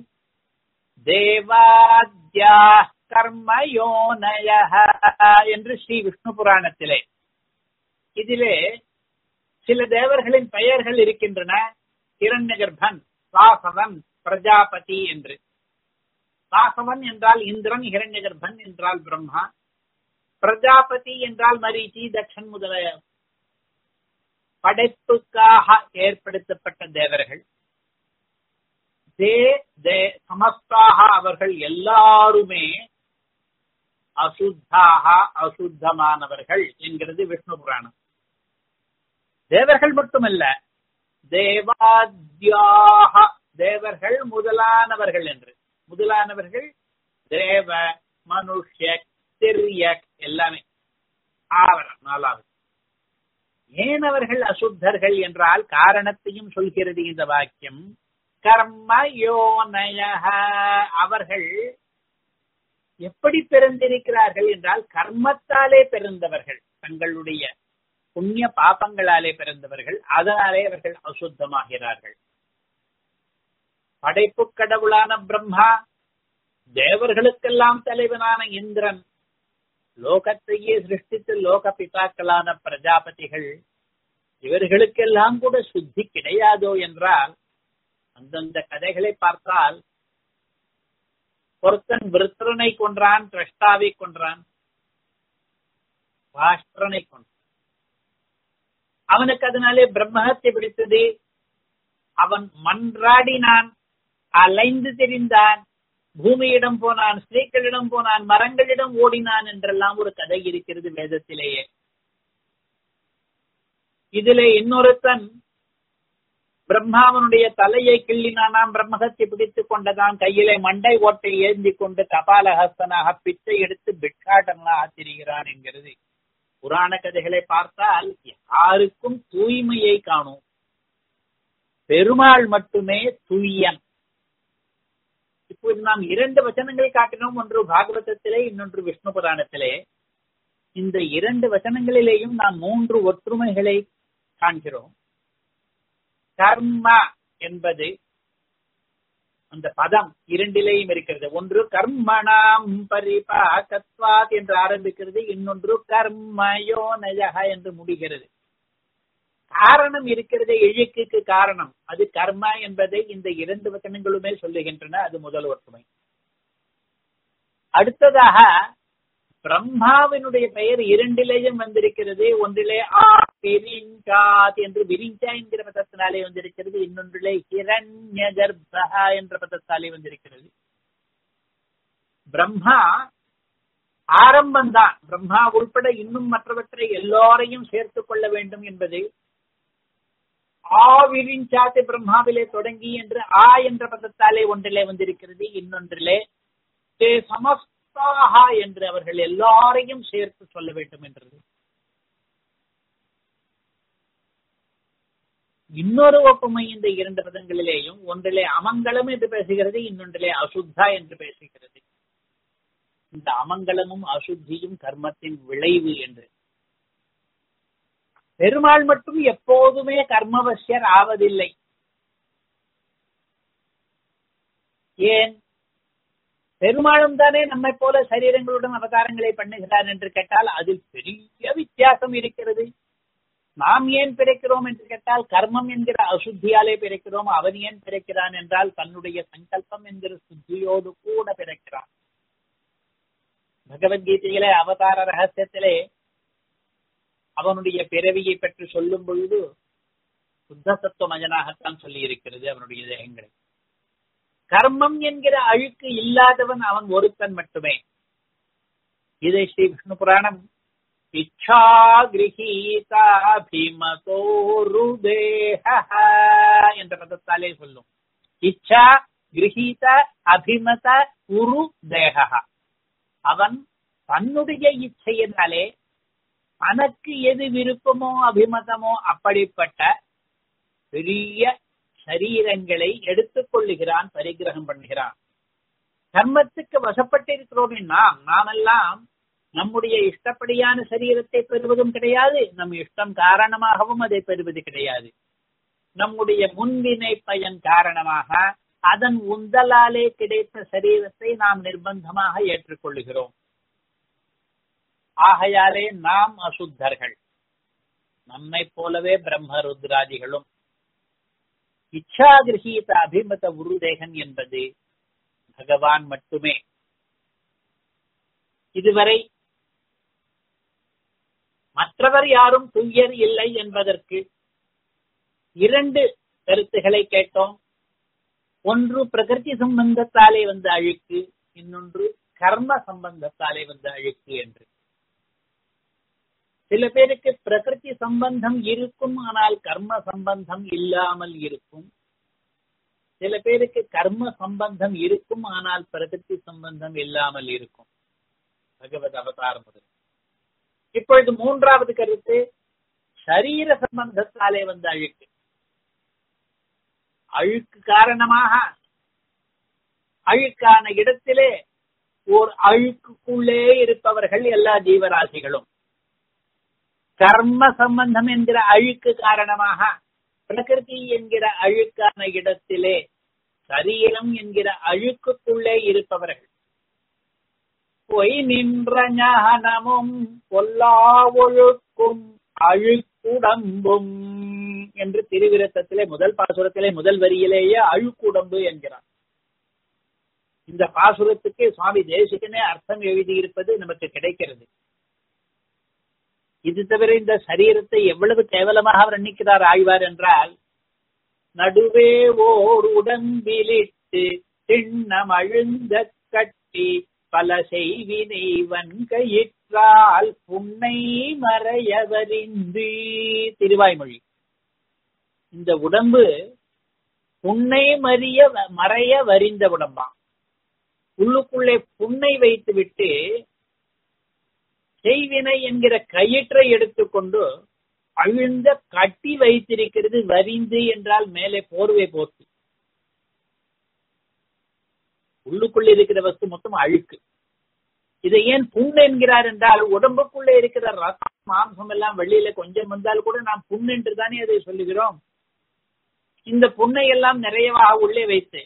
தேவாத்யா கர்மயோனய என்று ஸ்ரீ விஷ்ணு புராணத்திலே இதிலே சில தேவர்களின் பெயர்கள் இருக்கின்றன ஹிரண்யகர்பன் வாசவன் பிரஜாபதி என்று வாசவன் என்றால் இந்திரன் ஹிரண்யகர்பன் என்றால் பிரம்மா பிரஜாபதி என்றால் மரீச்சி தக்ஷன் முதலிய படைப்புக்காக ஏற்படுத்தப்பட்ட தேவர்கள் தே தே சமஸ்தாக அவர்கள் எல்லாருமே அசுத்தாக அசுத்தமானவர்கள் என்கிறது விஷ்ணு புராணம் தேவர்கள் மட்டுமல்ல தேவாத்யாக தேவர்கள் முதலானவர்கள் என்று முதலானவர்கள் தேவ மனுஷ திரியக் எல்லாமே ஆவரம் நாலாவது ஏன் அவர்கள் அசுத்தர்கள் என்றால் காரணத்தையும் சொல்கிறது இந்த வாக்கியம் கர்ம யோனய அவர்கள் எப்படி பிறந்திருக்கிறார்கள் என்றால் கர்மத்தாலே பிறந்தவர்கள் தங்களுடைய புண்ணிய பாபங்களாலே பிறந்தவர்கள் அதனாலே அவர்கள் அசுத்தமாகிறார்கள் படைப்பு கடவுளான பிரம்மா தேவர்களுக்கெல்லாம் தலைவனான இந்திரன் லோகத்தையே சிருஷ்டித்து லோக பிதாக்களான பிரஜாபதிகள் இவர்களுக்கெல்லாம் கூட சுத்தி கிடையாதோ என்றால் அந்தந்த கதைகளை பார்த்தால் ஒருத்தன் விருத்திரனை கொன்றான் திரஷ்டாவை கொன்றான் ராஷ்டிரனை கொன்றான் அவனுக்கு அதனாலே பிரம்மஹத்தை பிடித்தது அவன் மன்றாடினான் அலைந்து தெரிந்தான் பூமியிடம் போனான் ஸ்ரீக்களிடம் போனான் மரங்களிடம் ஓடினான் என்றெல்லாம் ஒரு கதை இருக்கிறது வேதத்திலேயே இதிலே இன்னொருத்தன் பிரம்மாவனுடைய தலையை கிள்ளினானாம் பிரம்மகத்தை பிடித்துக் கொண்டதான் கையிலே மண்டை ஓட்டை ஏந்தி கொண்டு கபாலஹஸ்தனாக பிச்சை எடுத்து பிட்சாட்டனாக திரிகிறான் என்கிறது புராண கதைகளை பார்த்தால் யாருக்கும் தூய்மையை காணும் பெருமாள் மட்டுமே தூயன் இப்போது நாம் இரண்டு வச்சனங்கள் காட்டினோம் ஒன்று பாகவதத்திலே இன்னொன்று விஷ்ணு புராணத்திலே இந்த இரண்டு வச்சனங்களிலேயும் நாம் மூன்று ஒற்றுமைகளை காண்கிறோம் கர்ம என்பது அந்த பதம் இரண்டிலேயும் இருக்கிறது ஒன்று கர்மணாம் பரிபாகத்வாத் என்று ஆரம்பிக்கிறது இன்னொன்று கர்மயோனயக என்று முடிகிறது காரணம் இருக்கிறது இழுக்குக்கு காரணம் அது கர்ம என்பதை இந்த இரண்டு வசனங்களுமே சொல்லுகின்றன அது முதல் ஒற்றுமை அடுத்ததாக பிரம்மாவினுடைய பெயர் இரண்டிலேயும் வந்திருக்கிறது ஒன்றிலே ஆ விரிஞ்சாத் என்று விரிஞ்சா என்கிற பதத்தினாலே வந்திருக்கிறது இன்னொன்றிலே ஹிரண்ய கர்ப்பா என்ற பதத்தாலே வந்திருக்கிறது பிரம்மா ஆரம்பம்தான் பிரம்மா உள்பட இன்னும் மற்றவற்றை எல்லோரையும் சேர்த்துக் கொள்ள வேண்டும் என்பது ஆ விரிஞ்சாத்து பிரம்மாவிலே தொடங்கி என்று ஆ என்ற பதத்தாலே ஒன்றிலே வந்திருக்கிறது இன்னொன்றிலே தே சமஸ்தாகா என்று அவர்கள் எல்லாரையும் சேர்த்து சொல்ல வேண்டும் என்றது இன்னொரு ஒப்புமை இந்த இரண்டு பதங்களிலேயும் ஒன்றிலே அமங்கலம் என்று பேசுகிறது இன்னொன்றிலே அசுத்தா என்று பேசுகிறது இந்த அமங்கலமும் அசுத்தியும் கர்மத்தின் விளைவு என்று பெருமாள் மட்டும் எப்போதுமே கர்மவசியர் ஆவதில்லை ஏன் பெருமாளும் தானே நம்மை போல சரீரங்களுடன் அவதாரங்களை பண்ணுகிறார் என்று கேட்டால் அதில் பெரிய வித்தியாசம் இருக்கிறது நாம் ஏன் பிறக்கிறோம் என்று கேட்டால் கர்மம் என்கிற அசுத்தியாலே பிறக்கிறோம் அவன் ஏன் பிறக்கிறான் என்றால் தன்னுடைய சங்கல்பம் என்கிற சுத்தியோடு கூட பிறக்கிறான் பகவத்கீதையிலே அவதார ரகசியத்திலே அவனுடைய பிறவியை பற்றி சொல்லும் பொழுது சுத்த சத்துவமஜனாகத்தான் சொல்லி இருக்கிறது அவனுடைய தேகங்களை கர்மம் என்கிற அழுக்கு இல்லாதவன் அவன் ஒருத்தன் மட்டுமே இதை ஸ்ரீ விஷ்ணு புராணம் இச்சா கிரகீதாபிமதோருதேக என்ற பதத்தாலே சொல்லும் இச்சா கிரகீத அபிமத உரு தேக அவன் தன்னுடைய இச்சையினாலே தனக்கு எது விருப்பமோ அபிமதமோ அப்படிப்பட்ட பெரிய சரீரங்களை எடுத்துக் கொள்ளுகிறான் பரிகிரகம் பண்ணுகிறான் கர்மத்துக்கு வசப்பட்டிருக்கிறோமே நாம் நாமெல்லாம் நம்முடைய இஷ்டப்படியான சரீரத்தை பெறுவதும் கிடையாது நம் இஷ்டம் காரணமாகவும் அதை பெறுவது கிடையாது நம்முடைய முன்வினை பயன் காரணமாக அதன் உந்தலாலே கிடைத்த சரீரத்தை நாம் நிர்பந்தமாக ஏற்றுக்கொள்ளுகிறோம் ஆகையாலே நாம் அசுத்தர்கள் நம்மை போலவே பிரம்ம ருத்ராதிகளும் இச்சா கிரகீத அபிமத உருதேகன் என்பது பகவான் மட்டுமே இதுவரை மற்றவர் யாரும் துயர் இல்லை என்பதற்கு இரண்டு கருத்துக்களை கேட்டோம் ஒன்று பிரகிருதி சம்பந்தத்தாலே வந்த அழுக்கு இன்னொன்று கர்ம சம்பந்தத்தாலே வந்த அழுக்கு என்று சில பேருக்கு பிரகிருதி சம்பந்தம் இருக்கும் ஆனால் கர்ம சம்பந்தம் இல்லாமல் இருக்கும் சில பேருக்கு கர்ம சம்பந்தம் இருக்கும் ஆனால் பிரகிருதி சம்பந்தம் இல்லாமல் இருக்கும் பகவத் அவதாரம் முதல் இப்பொழுது மூன்றாவது கருத்து சரீர சம்பந்தத்தாலே வந்த அழுக்கு அழுக்கு காரணமாக அழுக்கான இடத்திலே ஓர் அழுக்குக்குள்ளே இருப்பவர்கள் எல்லா ஜீவராசிகளும் கர்ம சம்பந்தம் என்கிற அழுக்கு காரணமாக பிரகிருதி என்கிற அழுக்கான இடத்திலே சரீரம் என்கிற அழுக்குக்குள்ளே இருப்பவர்கள் பொய் நின்ற ஞானமும் பொல்லா ஒழுக்கும் அழுக்குடம்பும் என்று திருவிரத்தத்திலே முதல் பாசுரத்திலே முதல் வரியிலேயே அழுக்குடம்பு என்கிறார் இந்த பாசுரத்துக்கு சுவாமி தேசிகனே அர்த்தம் எழுதியிருப்பது நமக்கு கிடைக்கிறது இது தவிர இந்த சரீரத்தை எவ்வளவு கேவலமாக வர்ணிக்கிறார் ஆழ்வார் என்றால் நடுவே ஓர் உடம்பிலிட்டு திண்ணம் அழுந்த கட்டி பல செய்வினை வன்கையிற்றால் புன்னை மறையவரின்றி திருவாய்மொழி இந்த உடம்பு புன்னை மறிய மறைய வரிந்த உடம்பா உள்ளுக்குள்ளே புண்ணை வைத்து விட்டு செய்வினை என்கிற கயிற்றை எடுத்துக்கொண்டு அழுந்த கட்டி வைத்திருக்கிறது வரிந்து என்றால் மேலே போர்வை போர்த்து உள்ளுக்குள்ள இருக்கிற வஸ்து மொத்தம் அழுக்கு இதை ஏன் புண் என்கிறார் என்றால் உடம்புக்குள்ள இருக்கிற ரத்தம் மாம்சம் எல்லாம் வெளியில கொஞ்சம் வந்தால் கூட நாம் புண் என்று தானே அதை சொல்லுகிறோம் இந்த புண்ணை எல்லாம் நிறையவாக உள்ளே வைத்து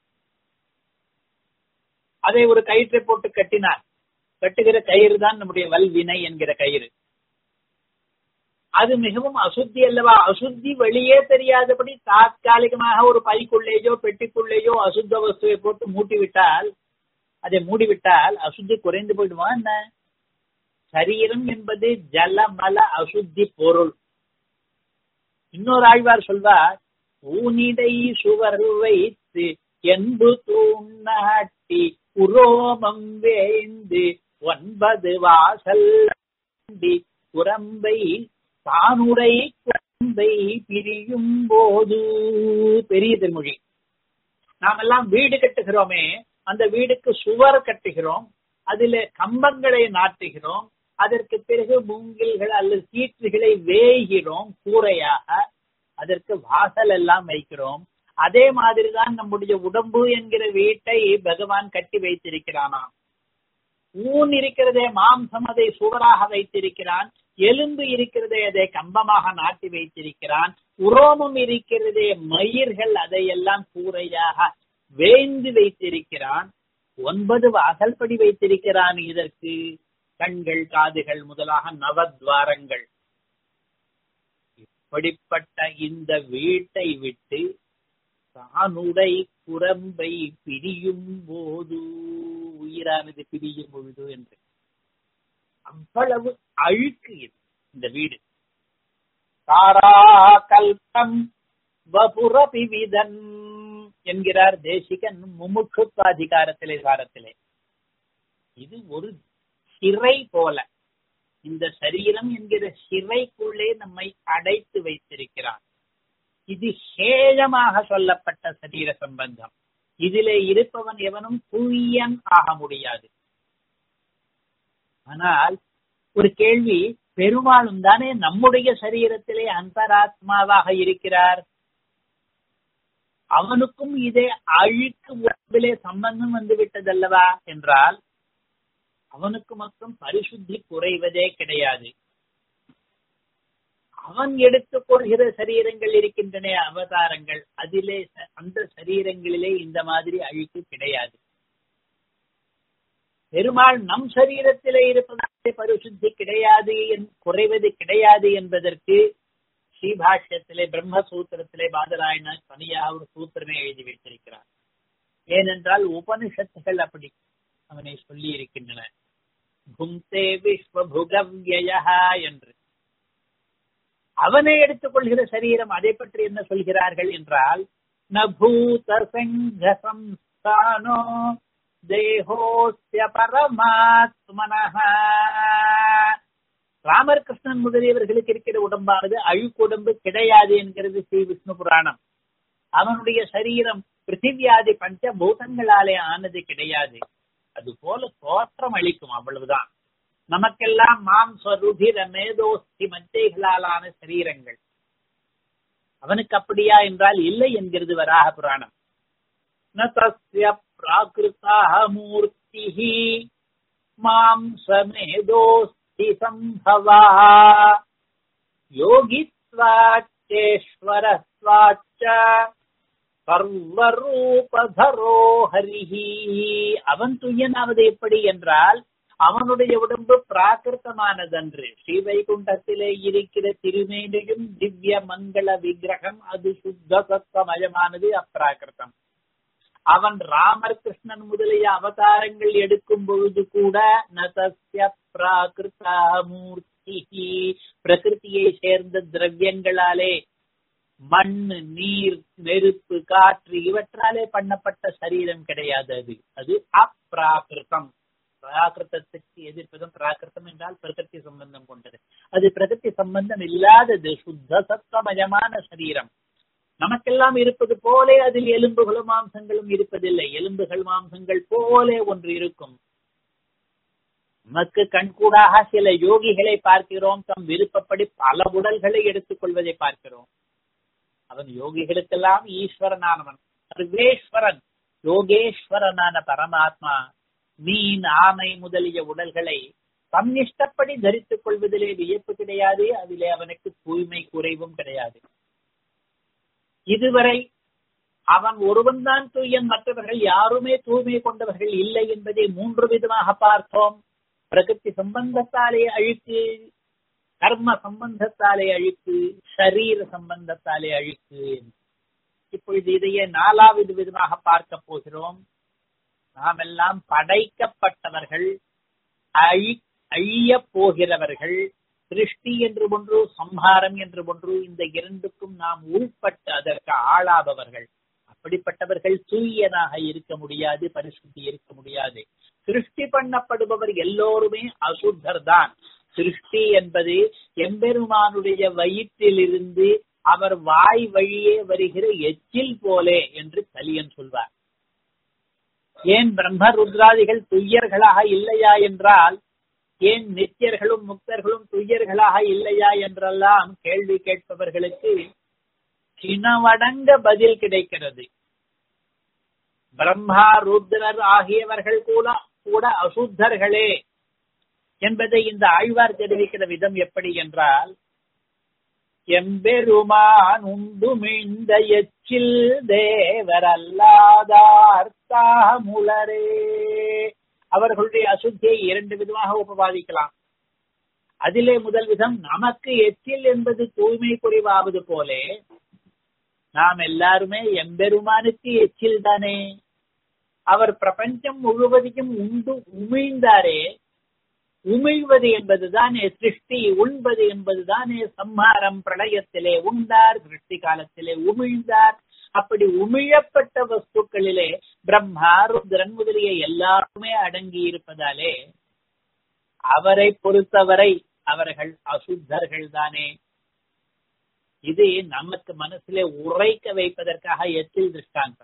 அதை ஒரு கயிற்றை போட்டு கட்டினார் கட்டுகிற கயிறு தான் நம்முடைய வல்வினை என்கிற கயிறு அது மிகவும் அசுத்தி அல்லவா அசுத்தி வெளியே தெரியாதபடி தாத்காலிகமாக ஒரு பைக்குள்ளேயோ பெட்டிக்குள்ளேயோ அசுத்த வஸ்துவை போட்டு மூட்டிவிட்டால் அதை மூடிவிட்டால் அசுத்தி குறைந்து போயிடுமா என்ன சரீரம் என்பது ஜலமல அசுத்தி பொருள் இன்னொரு ஆழ்வார் சொல்வார் ஊனிடை சுவர் வைத்து என்பு தூண்ணாட்டி உரோமம் வேந்து ஒன்பது வாசல் குரம்பை தானுடை குழந்தை பிரியும் போது பெரிய திருமொழி நாம் எல்லாம் வீடு கட்டுகிறோமே அந்த வீடுக்கு சுவர் கட்டுகிறோம் அதில கம்பங்களை நாட்டுகிறோம் அதற்கு பிறகு மூங்கில்கள் அல்லது கீற்றுகளை வேய்கிறோம் கூரையாக அதற்கு வாசல் எல்லாம் வைக்கிறோம் அதே மாதிரிதான் நம்முடைய உடம்பு என்கிற வீட்டை பகவான் கட்டி வைத்திருக்கிறானாம் ஊன் இருக்கிறதே மாம்சம் அதை சுவராக வைத்திருக்கிறான் எலும்பு இருக்கிறதே அதை கம்பமாக நாட்டி வைத்திருக்கிறான் உரோமம் இருக்கிறதே மயிர்கள் அதையெல்லாம் கூரையாக வேந்து வைத்திருக்கிறான் ஒன்பது வாசல்படி வைத்திருக்கிறான் இதற்கு கண்கள் காதுகள் முதலாக நவத்வாரங்கள் இப்படிப்பட்ட இந்த வீட்டை விட்டு தானுடை குரம்பை பிரியும் போது உயிரானது பிரியும் பொழுது என்று அவ்வளவு அழுக்கு இது இந்த வீடு தாரா கல்பம் வபுரபிவிதன் என்கிறார் தேசிகன் முமுட்சுத்வாதிகாரத்திலே வாரத்திலே இது ஒரு சிறை போல இந்த சரீரம் என்கிற சிறைக்குள்ளே நம்மை அடைத்து வைத்திருக்கிறார் இது சேழமாக சொல்லப்பட்ட சரீர சம்பந்தம் இதிலே இருப்பவன் எவனும் தூயன் ஆக முடியாது ஆனால் ஒரு கேள்வி பெருமாளும் தானே நம்முடைய சரீரத்திலே அந்தராத்மாவாக இருக்கிறார் அவனுக்கும் இதே அழுக்கு உடம்பிலே சம்பந்தம் வந்து விட்டதல்லவா என்றால் அவனுக்கு மட்டும் பரிசுத்தி குறைவதே கிடையாது அவன் எடுத்துக் கொள்கிற சரீரங்கள் இருக்கின்றன அவதாரங்கள் அதிலே அந்த சரீரங்களிலே இந்த மாதிரி அழுக்கு கிடையாது பெருமாள் நம் சரீரத்திலே இருப்பதாலே பரிசுத்தி கிடையாது குறைவது கிடையாது என்பதற்கு ஸ்ரீபாஷ்யத்திலே பிரம்மசூத்திரத்திலே பாதராயண தனியாக ஒரு சூத்திரமே எழுதி வைத்திருக்கிறார் ஏனென்றால் உபனிஷத்துகள் அப்படி அவனை சொல்லி இருக்கின்றன புங்கே விஸ்வபுகவ்யய என்று அவனை எடுத்துக் கொள்கிற சரீரம் அதை பற்றி என்ன சொல்கிறார்கள் என்றால் நூத சங்கசம்ஸ்தானோ தேகோஸ்ய பரமாத்மனஹ ராமர் கிருஷ்ணன் முதலியவர்களுக்கு இருக்கிற உடம்பானது அழுக்குடம்பு கிடையாது என்கிறது ஸ்ரீ விஷ்ணு புராணம் அவனுடைய சரீரம் பிருத்திவியாதி பஞ்ச பூதங்களாலே ஆனது கிடையாது அது போல தோற்றம் அளிக்கும் அவ்வளவுதான் நமக்கெல்லாம் மாம்ச ருதிர மேதோஸ்தி மஞ்சைகளாலான சரீரங்கள் அவனுக்கு அப்படியா என்றால் இல்லை என்கிறது வராக புராணம் நசிய பிராகிருத்தா மூர்த்தி மாம்சமேதோஸ்தி சம்பவா யோகித்வாச்சேஸ்வரஸ்வாச்ச சர்வரூபதரோ ஹரிஹி அவன் துயனாவது எப்படி என்றால் அவனுடைய உடம்பு பிராகிருத்தமானதன்று ஸ்ரீவைகுண்டத்திலே இருக்கிற திருமேனியும் திவ்ய மங்கள விக்கிரகம் அது சுத்த சத்தமயமானது அப்பிராகிருத்தம் அவன் ராமர் கிருஷ்ணன் முதலிய அவதாரங்கள் எடுக்கும் பொழுது கூட நசஸ்ய பிராகிருத்தா மூர்த்தி பிரகிருத்தியை சேர்ந்த திரவியங்களாலே மண் நீர் நெருப்பு காற்று இவற்றாலே பண்ணப்பட்ட சரீரம் கிடையாது அது அது அப்பிராகிருத்தம் பிராகிருத்தத்துக்கு எதிர்ப்பதும் பிராகிருத்தம் என்றால் பிரகிருதி சம்பந்தம் கொண்டது அது பிரகிருதி சம்பந்தம் இல்லாதது சுத்த சத்தமயமான சரீரம் நமக்கெல்லாம் இருப்பது போலே அதில் எலும்புகளும் மாம்சங்களும் இருப்பதில்லை எலும்புகள் மாம்சங்கள் போலே ஒன்று இருக்கும் நமக்கு கண்கூடாக சில யோகிகளை பார்க்கிறோம் தம் விருப்பப்படி பல உடல்களை எடுத்துக் கொள்வதை பார்க்கிறோம் அவன் யோகிகளுக்கெல்லாம் ஈஸ்வரனானவன் சர்வேஸ்வரன் யோகேஸ்வரனான பரமாத்மா மீன் ஆமை முதலிய உடல்களை தம் இஷ்டப்படி தரித்துக் கொள்வதிலே வியப்பு கிடையாது அதிலே அவனுக்கு தூய்மை குறைவும் கிடையாது இதுவரை அவன் ஒருவன் தான் தூயன் மற்றவர்கள் யாருமே தூய்மை கொண்டவர்கள் இல்லை என்பதை மூன்று விதமாக பார்த்தோம் பிரகிருதி சம்பந்தத்தாலே அழுக்கு கர்ம சம்பந்தத்தாலே அழுக்கு சரீர சம்பந்தத்தாலே அழுக்கு இப்பொழுது இதையே நாலாவது விதமாக பார்க்க போகிறோம் நாம் எல்லாம் படைக்கப்பட்டவர்கள் அழி அழிய போகிறவர்கள் சிருஷ்டி என்று ஒன்று சம்ஹாரம் என்று ஒன்று இந்த இரண்டுக்கும் நாம் உள்பட்டு அதற்கு ஆளாபவர்கள் அப்படிப்பட்டவர்கள் தூயனாக இருக்க முடியாது பரிசுத்தி இருக்க முடியாது சிருஷ்டி பண்ணப்படுபவர் எல்லோருமே அசுத்தர் தான் சிருஷ்டி என்பது எம்பெருமானுடைய வயிற்றிலிருந்து அவர் வாய் வழியே வருகிற எச்சில் போலே என்று கலியன் சொல்வார் ஏன் பிரம்ம ருத்ராதிகள் துய்யர்களாக இல்லையா என்றால் ஏன் நித்தியர்களும் முக்தர்களும் துய்யர்களாக இல்லையா என்றெல்லாம் கேள்வி கேட்பவர்களுக்கு சினவடங்க பதில் கிடைக்கிறது பிரம்மா ருத்ரர் ஆகியவர்கள் கூட கூட அசுத்தர்களே என்பதை இந்த ஆழ்வார் தெரிவிக்கிற விதம் எப்படி என்றால் எம்பெருமான் உண்டுமிழ்ந்த எச்சில் தேவரல்லாதார்த்தாமுலரே அவர்களுடைய அசுத்தியை இரண்டு விதமாக உபவாதிக்கலாம் அதிலே முதல் விதம் நமக்கு எச்சில் என்பது தூய்மை குறைவாவது போலே நாம் எல்லாருமே எம்பெருமானுக்கு எச்சில் தானே அவர் பிரபஞ்சம் முழுவதையும் உண்டு உமிழ்ந்தாரே உமிழ்வது என்பதுதானே சிருஷ்டி உண்பது என்பதுதானே சம்ஹாரம் பிரளயத்திலே உண்டார் சிருஷ்டி காலத்திலே உமிழ்ந்தார் அப்படி உமிழப்பட்ட வஸ்துக்களிலே பிரம்மா ருத்ரன் முதலிய எல்லாருமே அடங்கி இருப்பதாலே அவரை பொறுத்தவரை அவர்கள் அசுத்தர்கள் தானே இது நமக்கு மனசிலே உரைக்க வைப்பதற்காக எச்சில் திருஷ்டாந்தம்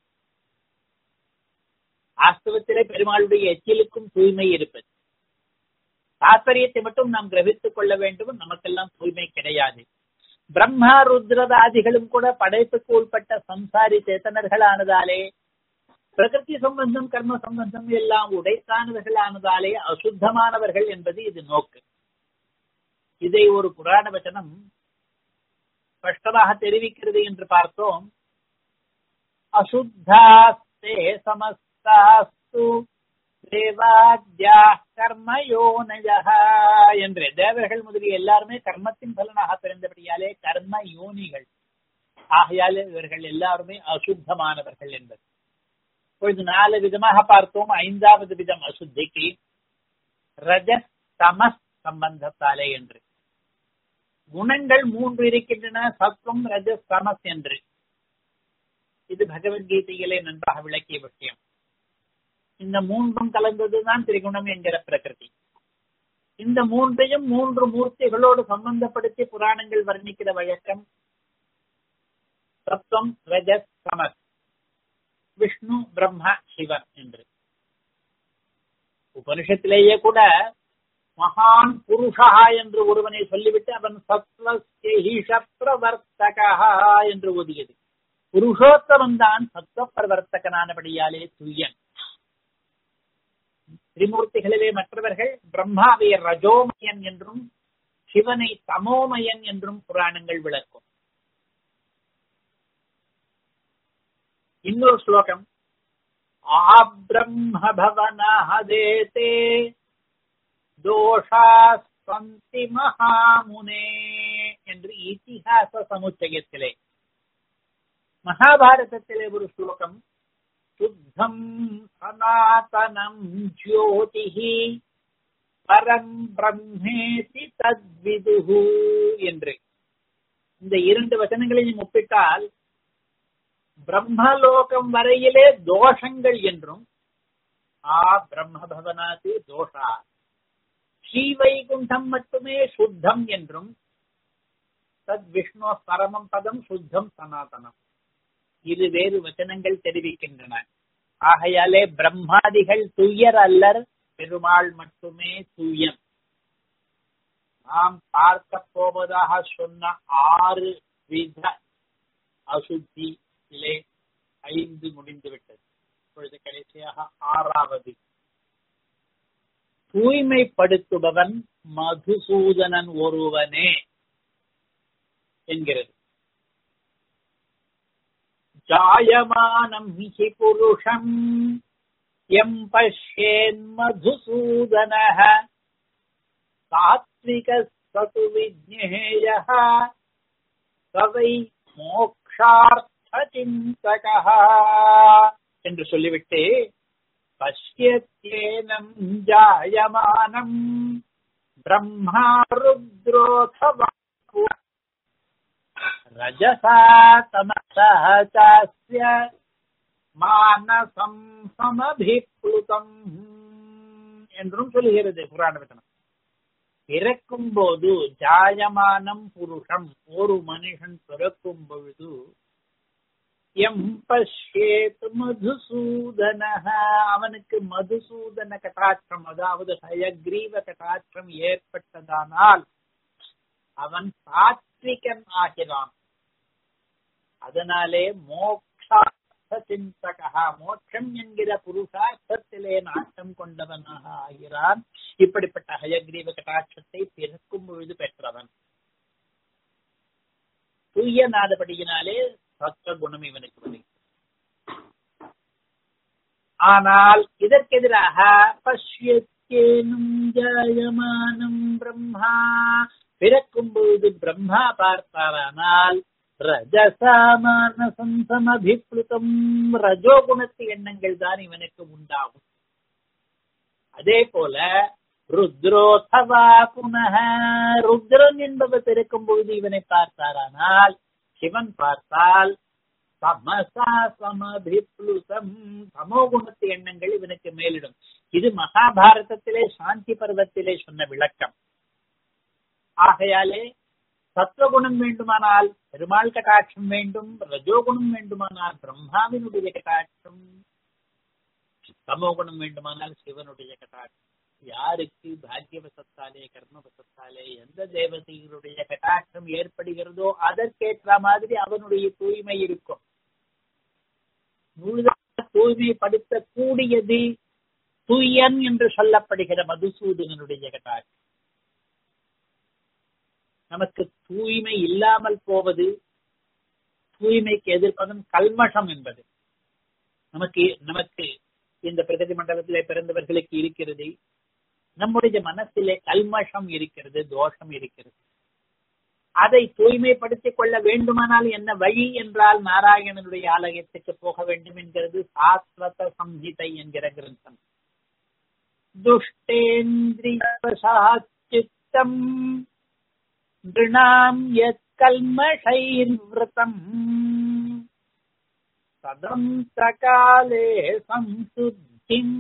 வாஸ்தவத்திலே பெருமாளுடைய எச்சிலுக்கும் தூய்மை இருப்பது தாற்பயத்தை மட்டும் நாம் கிரகித்துக் கொள்ள வேண்டும் நமக்கெல்லாம் தூய்மை கிடையாது பிரம்மா ருத்ரதாதிகளும் கூட படைப்புக்கு உட்பட்ட சம்சாரி சேத்தனர்களானதாலே பிரகிருதி சம்பந்தம் கர்ம சம்பந்தம் எல்லாம் உடைத்தானவர்கள் ஆனதாலே அசுத்தமானவர்கள் என்பது இது நோக்கு இதை ஒரு புராண வச்சனம் ஸ்பஷ்டமாக தெரிவிக்கிறது என்று பார்த்தோம் அசுத்தாஸ்தே சமஸ்தாஸ்து தேவாத்யா கர்மயோனய என்று தேவர்கள் முதலிய எல்லாருமே கர்மத்தின் பலனாக பிறந்தபடியாலே கர்ம யோனிகள் ஆகையாலே இவர்கள் எல்லாருமே அசுத்தமானவர்கள் என்பது இப்பொழுது நாலு விதமாக பார்த்தோம் ஐந்தாவது விதம் அசுத்திக்கு ரஜஸ் தமஸ் சம்பந்தத்தாலே என்று குணங்கள் மூன்று இருக்கின்றன சத்துவம் ரஜஸ் தமஸ் என்று இது பகவத்கீதையிலே நன்றாக விளக்கிய விஷயம் இந்த மூன்றும் கலந்ததுதான் திரிகுணம் என்கிற பிரகிருதி இந்த மூன்றையும் மூன்று மூர்த்திகளோடு சம்பந்தப்படுத்தி புராணங்கள் வர்ணிக்கிற வழக்கம் சத்வம் ரஜஸ் சமஸ் விஷ்ணு பிரம்மா சிவன் என்று உபனிஷத்திலேயே கூட மகான் புருஷா என்று ஒருவனை சொல்லிவிட்டு அவன் சத்வஸ்தக என்று ஒதுகியது புருஷோத்தமன் தான் சத்வ பிரவர்த்தகனானபடியாலே துய்யன் திரிமூர்த்திகளிலே மற்றவர்கள் பிரம்மாவை ரஜோமயன் என்றும் சிவனை தமோமயன் என்றும் புராணங்கள் விளக்கும் இன்னொரு ஸ்லோகம் ஆப்ரம்ம பவனஹதேதே தோஷாஸ்தி மகாமுனே என்று இத்திஹாச சமுச்சயத்திலே மகாபாரதத்திலே ஒரு ஸ்லோகம் சுத்தம் சனாதனம் ஜோதிஹி பரம் பிரம்மேசி தத்விதுஹு என்று இந்த இரண்டு வசனங்களையும் ஒப்பிட்டால் பிரம்மலோகம் வரையிலே தோஷங்கள் என்றும் ஆ பிரம்ம பவனாது தோஷா ஸ்ரீவைகுண்டம் மட்டுமே சுத்தம் என்றும் தத் விஷ்ணு பரமம் பதம் சுத்தம் சனாதனம் இது வேறு வச்சனங்கள் தெரிவிக்கின்றன ஆகையாலே பிரம்மாதிகள் துயர் அல்லர் பெருமாள் மட்டுமே தூயன் நாம் பார்க்க போவதாக சொன்ன ஆறு வித அசுத்தியிலே ஐந்து முடிந்துவிட்டது இப்பொழுது கடைசியாக ஆறாவது தூய்மைப்படுத்துபவன் மதுசூதனன் ஒருவனே என்கிறது ஜாயமானம் ஹி புருஷம் எம் பஷ்யேன் மதுசூதனः சாத்விக சது விஜ்ஞேய சவை மோக்ஷார்த்த சிந்தக என்று சொல்லிவிட்டு பஷ்யத்யேனம் ஜாயமானம் பிரம்மா ருத்ரோதவா ரஜசா தமசः சாஸ்ய மானசம் சமபிப்ளுதம் என்றும் சொல்லுகிறது புராண வச்சனம் பிறக்கும் போது ஜாயமானம் புருஷம் ஒரு மனுஷன் பிறக்கும் பொழுது எம் பஷ்யேத் மதுசூதன அவனுக்கு மதுசூதன கட்டாட்சம் அதாவது ஹயக்ரீவ கட்டாட்சம் ஏற்பட்டதானால் அவன் சாத்விகன் ஆகிறான் அதனாலே மோக்ஷார்த்த சிந்தகா மோட்சம் என்கிற புருஷார்த்தத்திலே நாட்டம் கொண்டவனாக ஆகிறான் இப்படிப்பட்ட ஹயக்ரீவ கட்டாட்சத்தை பிறக்கும் பொழுது பெற்றவன் தூய நாதபடியினாலே சத்வ குணம் இவனுக்கு வருகிறது ஆனால் இதற்கெதிராக பஷ்யத்தேனும் ஜாயமானம் பிரம்மா பிறக்கும் பொழுது பிரம்மா பார்த்தாரானால் ரஜசாமானசம் சமபிப்ளுதம் ரஜோகுணத்து எண்ணங்கள் தான் இவனுக்கு உண்டாகும் அதே போல ருத்ரோதவா புனக ருத்ரன் என்பவர் பிறக்கும் பொழுது இவனை பார்த்தாரானால் சிவன் பார்த்தால் சமசா சமபிப்ளுதம் சமோகுணத்து எண்ணங்கள் இவனுக்கு மேலிடும் இது மகாபாரதத்திலே சாந்தி பர்வத்திலே சொன்ன விளக்கம் ஆகையாலே சத்வகுணம் வேண்டுமானால் பெருமாள் கட்டாட்சம் வேண்டும் ரஜோகுணம் வேண்டுமானால் பிரம்மாவினுடைய கட்டாட்சம் தமோகுணம் வேண்டுமானால் சிவனுடைய கட்டாட்சம் யாருக்கு பாக்கியவசத்தாலே கர்மவசத்தாலே எந்த தேவதைகளுடைய கட்டாட்சம் ஏற்படுகிறதோ அதற்கேற்ற மாதிரி அவனுடைய தூய்மை இருக்கும் முழுதாக தூய்மைப்படுத்த கூடியது தூயன் என்று சொல்லப்படுகிற மதுசூதனனுடைய கட்டாட்சம் நமக்கு தூய்மை இல்லாமல் போவது தூய்மைக்கு எதிர்ப்பதும் கல்மஷம் என்பது நமக்கு நமக்கு இந்த பிரகதி மண்டலத்திலே பிறந்தவர்களுக்கு இருக்கிறது நம்முடைய மனசிலே கல்மஷம் இருக்கிறது தோஷம் இருக்கிறது அதை தூய்மைப்படுத்திக் கொள்ள வேண்டுமானால் என்ன வழி என்றால் நாராயணனுடைய ஆலயத்துக்கு போக வேண்டும் என்கிறது சாஸ்வத சம்ஹிதை என்கிற கிரந்தம் துஷ்டேந்திரியம் நृणाम् यत्कल्मषैर्वृतम् सदन्तकाले संशुद्धिम्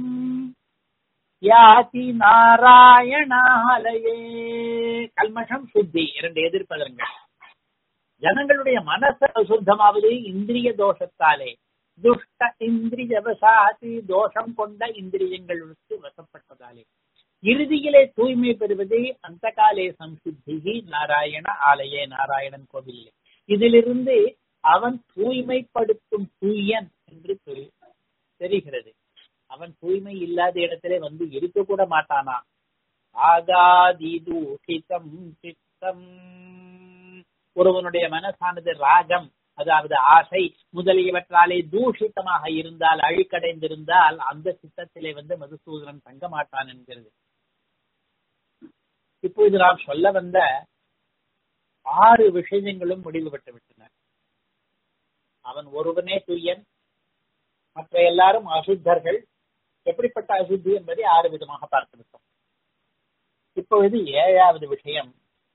யாதி நாராயணாலயே கல்மஷம் சுத்தி இரண்டு எதிர்ப்பதங்கள் ஜனங்களுடைய மனசு அசுத்தமாவது இந்திரிய தோஷத்தாலே துஷ்ட இந்திரிய வசாதி தோஷம் கொண்ட இந்திரியங்களுக்கு வசப்பட்டதாலே இறுதியிலே தூய்மை பெறுவது அந்த காலே சம்சுத்தி நாராயண ஆலயே நாராயணன் கோவிலே இதிலிருந்து அவன் தூய்மைப்படுத்தும் தூயன் என்று தெரிகிறது அவன் தூய்மை இல்லாத இடத்திலே வந்து இருக்க கூட மாட்டானா ஆகாதி தூஷிதம் சித்தம் ஒருவனுடைய மனசானது ராகம் அதாவது ஆசை முதலியவற்றாலே தூஷித்தமாக இருந்தால் அழுக்கடைந்திருந்தால் அந்த சித்தத்திலே வந்து மதுசூதனன் தங்க மாட்டான் என்கிறது இப்பொழுது நாம் சொல்ல வந்த ஆறு விஷயங்களும் முடிவு பெற்று விட்டன அவன் ஒருவனே துரியன் மற்ற எல்லாரும் அசுத்தர்கள் எப்படிப்பட்ட அசுத்தி என்பதை ஆறு விதமாக பார்த்து விட்டோம் இப்பொழுது ஏழாவது விஷயம்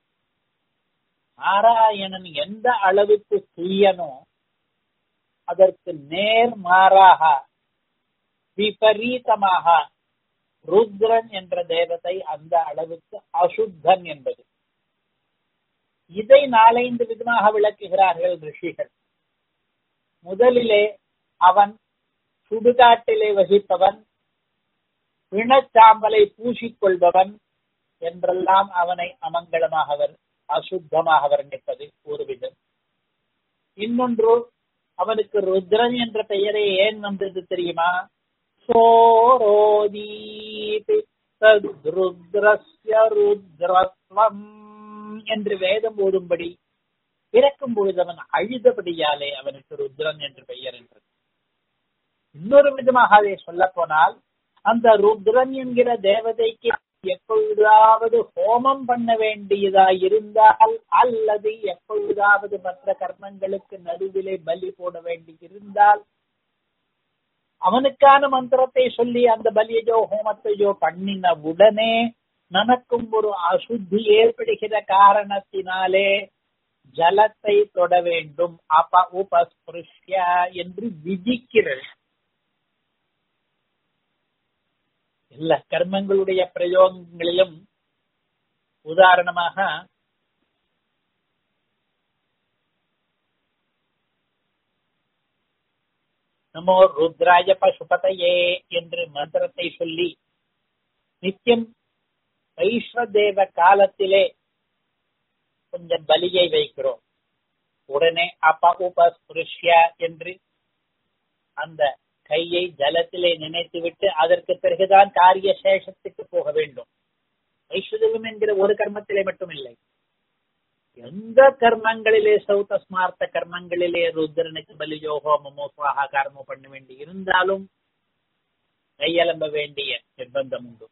நாராயணன் எந்த அளவுக்கு துரியனோ அதற்கு நேர் மாறாக விபரீதமாக ருத்ரன் என்ற தேவதை அந்த அளவுக்கு அசுத்தன் என்பது இதை நாலைந்து விதமாக விளக்குகிறார்கள் ரிஷிகள் முதலிலே அவன் சுடுகாட்டிலே வசிப்பவன் பிணச்சாம்பலை பூசிக்கொள்பவன் என்றெல்லாம் அவனை அமங்கலமாக அவர் அசுத்தமாக வர்ணிப்பது ஒரு விதம் இன்னொன்று அவனுக்கு ருத்ரன் என்ற பெயரே ஏன் வந்தது தெரியுமா சோரோதீதி தத்ருத்ரஸ்ய ருத்ரத்வம் என்று வேதம் ஓதும்படி பிறக்கும் பொழுது அவன் அழுதபடியாலே அவனுக்கு ருத்ரன் என்று பெயர் என்றது இன்னொரு விதமாக அதை சொல்ல போனால் அந்த ருத்ரன் என்கிற தேவதைக்கு எப்பொழுதாவது ஹோமம் பண்ண வேண்டியதா இருந்தால் அல்லது எப்பொழுதாவது மற்ற கர்மங்களுக்கு நடுவிலே பலி போட வேண்டி இருந்தால் அவனுக்கான மந்திரத்தை சொல்லி அந்த பலியையோ ஹோமத்தையோ பண்ணின உடனே நமக்கும் ஒரு அசுத்தி ஏற்படுகிற காரணத்தினாலே ஜலத்தை தொட வேண்டும் அப உபஸ்பிருஷ்ய என்று விதிக்கிறது எல்லா கர்மங்களுடைய பிரயோகங்களிலும் உதாரணமாக நமோ ருத்ராய பசுபதையே என்று மந்திரத்தை சொல்லி நித்தியம் வைஸ்வதேவ காலத்திலே கொஞ்சம் பலியை வைக்கிறோம் உடனே அப்ப உபஸ்பிருஷ்ய என்று அந்த கையை ஜலத்திலே நினைத்து விட்டு அதற்கு பிறகுதான் காரிய சேஷத்துக்கு போக வேண்டும் ஐஸ்வர்யம் என்கிற ஒரு கர்மத்திலே மட்டும் இல்லை எந்த கர்மங்களிலே சௌத்த ஸ்மார்த்த கர்மங்களிலே ருத்ரனுக்கு பலியோ ஹோமமோ சுவாகாரமோ பண்ண வேண்டி இருந்தாலும் கையலம்ப வேண்டிய நிர்பந்தம் உண்டு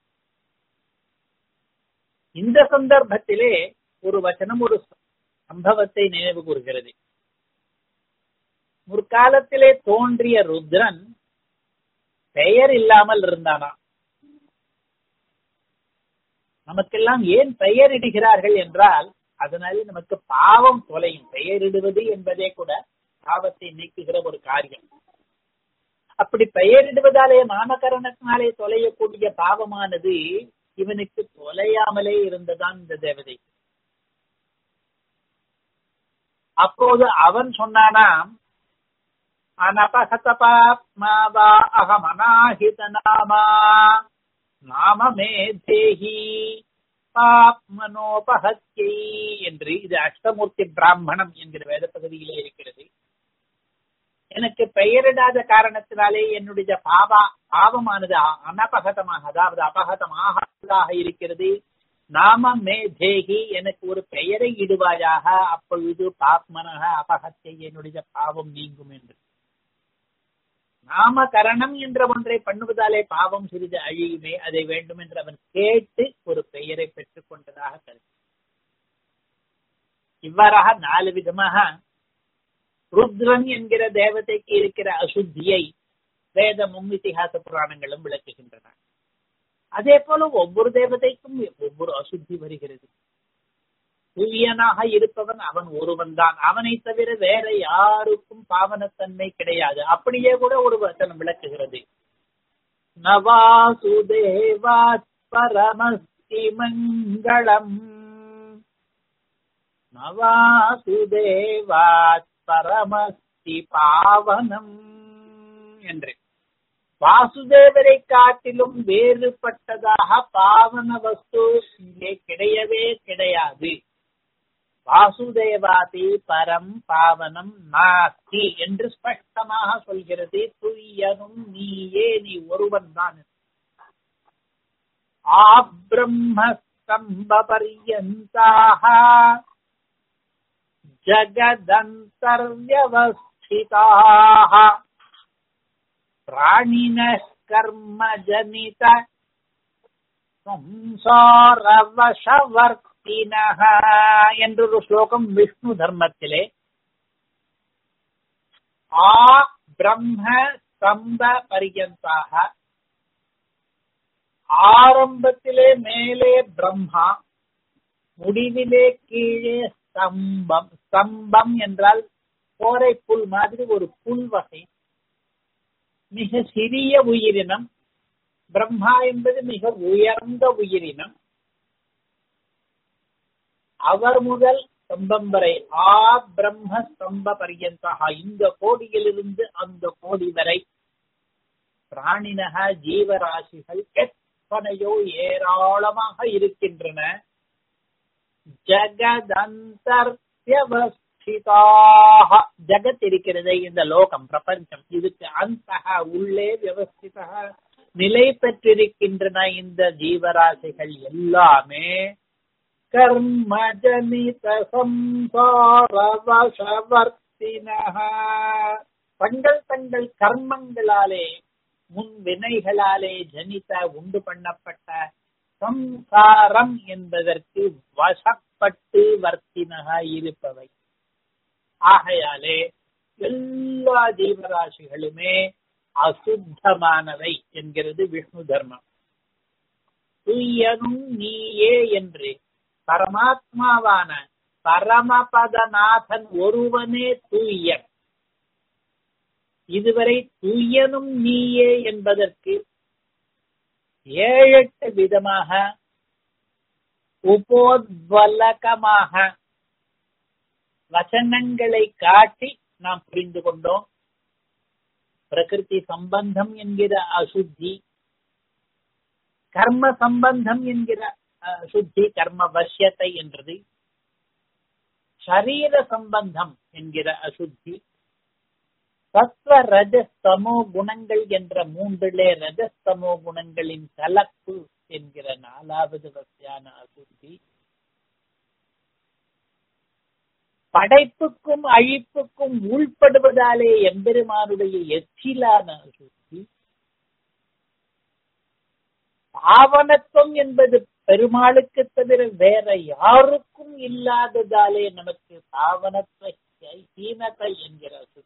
இந்த சந்தர்ப்பத்திலே ஒரு வச்சனம் ஒரு சம்பவத்தை நினைவு கூறுகிறது முற்காலத்திலே தோன்றிய ருத்ரன் பெயர் இல்லாமல் இருந்தானா நமக்கெல்லாம் ஏன் பெயர் இடுகிறார்கள் என்றால் அதனாலே நமக்கு பாவம் தொலையும் பெயரிடுவது என்பதே கூட பாவத்தை நீக்குகிற ஒரு காரியம் அப்படி பெயரிடுவதாலே நாமகரணத்தினாலே தொலையக்கூடிய பாவமானது இவனுக்கு தொலையாமலே இருந்ததான் இந்த தேவதை அப்போது அவன் சொன்னானாம் அனபகதபாத்மாவா அகமனாஹித நாமா நாம மே தேஹி பாப்மனோபஹத்யை என்று இது அஷ்டமூர்த்தி பிராமணம் என்கிற வேத பகுதியிலே இருக்கிறது எனக்கு பெயரிடாத காரணத்தினாலே என்னுடைய பாவா பாவமானது அனபகதமாக அதாவது அபகதமாக இருக்கிறது நாம மே தேகி எனக்கு ஒரு பெயரை இடுவாயாக அப்பொழுது பாப்மனக அபகத்தை என்னுடைய பாவம் நீங்கும் என்று நாமகரணம் என்ற ஒன்றை பண்ணுவதாலே பாவம் சிறிது அழியுமே அதை வேண்டும் என்று அவன் கேட்டு ஒரு பெயரை பெற்றுக் கொண்டதாக கருத்து இவ்வாறாக நாலு விதமாக ருத்ரன் என்கிற தேவதைக்கு இருக்கிற அசுத்தியை வேதமும் இத்திஹாச புராணங்களும் விளக்குகின்றன அதே போல ஒவ்வொரு தேவதைக்கும் ஒவ்வொரு அசுத்தி வருகிறது தூயனாக இருப்பவன் அவன் ஒருவன் தான் அவனை தவிர வேற யாருக்கும் பாவனத்தன்மை கிடையாது அப்படியே கூட ஒரு வசனம் விளக்குகிறது நவாசுதேவாத் பரமஸ்தி மங்களம் நவாசுதேவாத் பரமஸ்தி பாவனம் என்று வாசுதேவரை காட்டிலும் வேறுபட்டதாக பாவன வஸ்து இங்கே கிடையவே கிடையாது வாசுதேவாதி பரம் பாவனம் நாஸ்தி என்று ஸ்பஷ்டமாக சொல்கிறது துய்யனும் நீயே நீ ஒருவன் தான் ஆ பிரம்ம ஸ்தம்ப பர்யந்தாக ஜகதந்தர்வியவஸ்திதாக பிராணின கர்ம ஜனித சம்சாரவசவர்த்தினஹ என்றொரு ஸ்லோகம் விஷ்ணு தர்மத்திலே ஆ பிரம்ம ஸ்தம்ப பரியந்தாக ஆரம்பத்திலே மேலே பிரம்மா முடிவிலே கீழே ஸ்தம்பம் ஸ்தம்பம் என்றால் கோரை புல் மாதிரி ஒரு புல் வகை மிக சிறிய உயிரினம் பிரம்மா என்பது மிக உயர்ந்த உயிரினம் அவர் முதல் ஸ்தம்பம் வரை ஆ பிரம்ம ஸ்தம்ப பரியந்தா இந்த கோடியிலிருந்து அந்த கோடி வரை பிராணினக ஜீவராசிகள் எத்தனையோ ஏராளமாக இருக்கின்றன ஜகதந்தர் வியவஸ்திதாக ஜகத் இருக்கிறதே இந்த லோகம் பிரபஞ்சம் இதுக்கு அந்த உள்ளே வியவஸ்திதா நிலை பெற்றிருக்கின்றன இந்த ஜீவராசிகள் எல்லாமே கர்மஜனித சம்சாரவசவர்த்தினஹ தங்கள் தங்கள் கர்மங்களாலே முன் வினைகளாலே ஜனித உண்டு பண்ணப்பட்ட சம்சாரம் என்பதற்கு வசப்பட்டு வர்த்தினக இருப்பவை ஆகையாலே எல்லா ஜீவராசிகளுமே அசுத்தமானவை என்கிறது விஷ்ணு தர்மம் துய்யனும் நீயே என்று பரமாத்மாவான பரமபதநாதன் ஒருவனே தூயன் இதுவரை தூயனும் நீயே என்பதற்கு ஏழெட்டு விதமாக உபோத்வலகமாக வசனங்களை காட்டி நாம் புரிந்து கொண்டோம் பிரகிருதி சம்பந்தம் என்கிற அசுத்தி கர்ம சம்பந்தம் என்கிற சுத்தி கர்ம வசியத்தை என்றது சரீர சம்பந்தம் என்கிற அசுத்தி சத்வ ரஜஸ்தமோ குணங்கள் என்ற மூன்றிலே ரஜஸ்தமோ குணங்களின் கலப்பு என்கிற நாலாவது வகையான அசுத்தி படைப்புக்கும் அழிப்புக்கும் உள்படுவதாலே எம்பெருமானுடைய எச்சிலான அசுத்தி ஆவணத்துவம் என்பது பெருமாளுக்கு தவிர வேற யாருக்கும் இல்லாததாலே நமக்கு பாவனத்தை ஹீனத்தை என்கிற அசுத்தி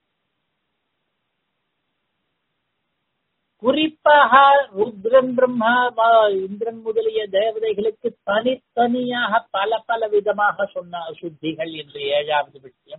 குறிப்பாக ருத்ரன் பிரம்மா இந்திரன் முதலிய தேவதைகளுக்கு தனித்தனியாக பல பல விதமாக சொன்ன அசுத்திகள் என்று ஏழாவது விஷயம்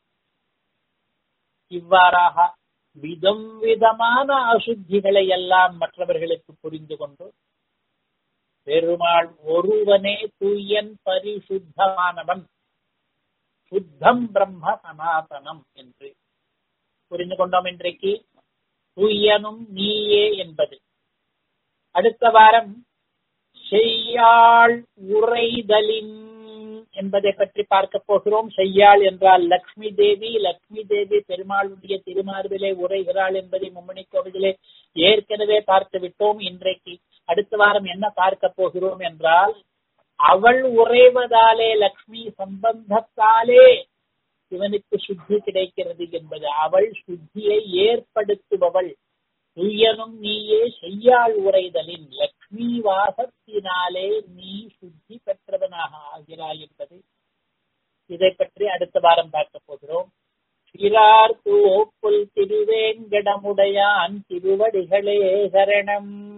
இவ்வாறாக விதம் விதமான அசுத்திகளை எல்லாம் மற்றவர்களுக்கு புரிந்து கொண்டு பெருமாள் ஒருவனே தூயன் பரிசுத்தமானவன் சுத்தம் பிரம்ம சனாதனம் என்று புரிந்து கொண்டோம் இன்றைக்கு தூயனும் நீயே என்பது அடுத்த வாரம் செய்யாள் உரைதலின் என்பதை பற்றி பார்க்க போகிறோம் செய்யாள் என்றால் லக்ஷ்மி தேவி லக்ஷ்மி தேவி பெருமாளுடைய திருமார்பிலே உரைகிறாள் என்பதை மும்மணி கோவிலே ஏற்கனவே பார்த்து விட்டோம் இன்றைக்கு அடுத்த வாரம் என்ன பார்க்க போகிறோம் என்றால் அவள் உறைவதாலே லக்ஷ்மி சம்பந்தத்தாலே இவனுக்கு சுத்தி கிடைக்கிறது என்பது அவள் சுத்தியை ஏற்படுத்துபவள் துயனும் நீயே செய்யாள் உரைதலின் லக்ஷ்மி வாசத்தினாலே நீ சுத்தி பெற்றவனாக ஆகிறாய் என்பது இதை பற்றி அடுத்த வாரம் பார்க்க போகிறோம் சிறார் தூப்புல் திருவேங்கடமுடையான் திருவடிகளே சரணம்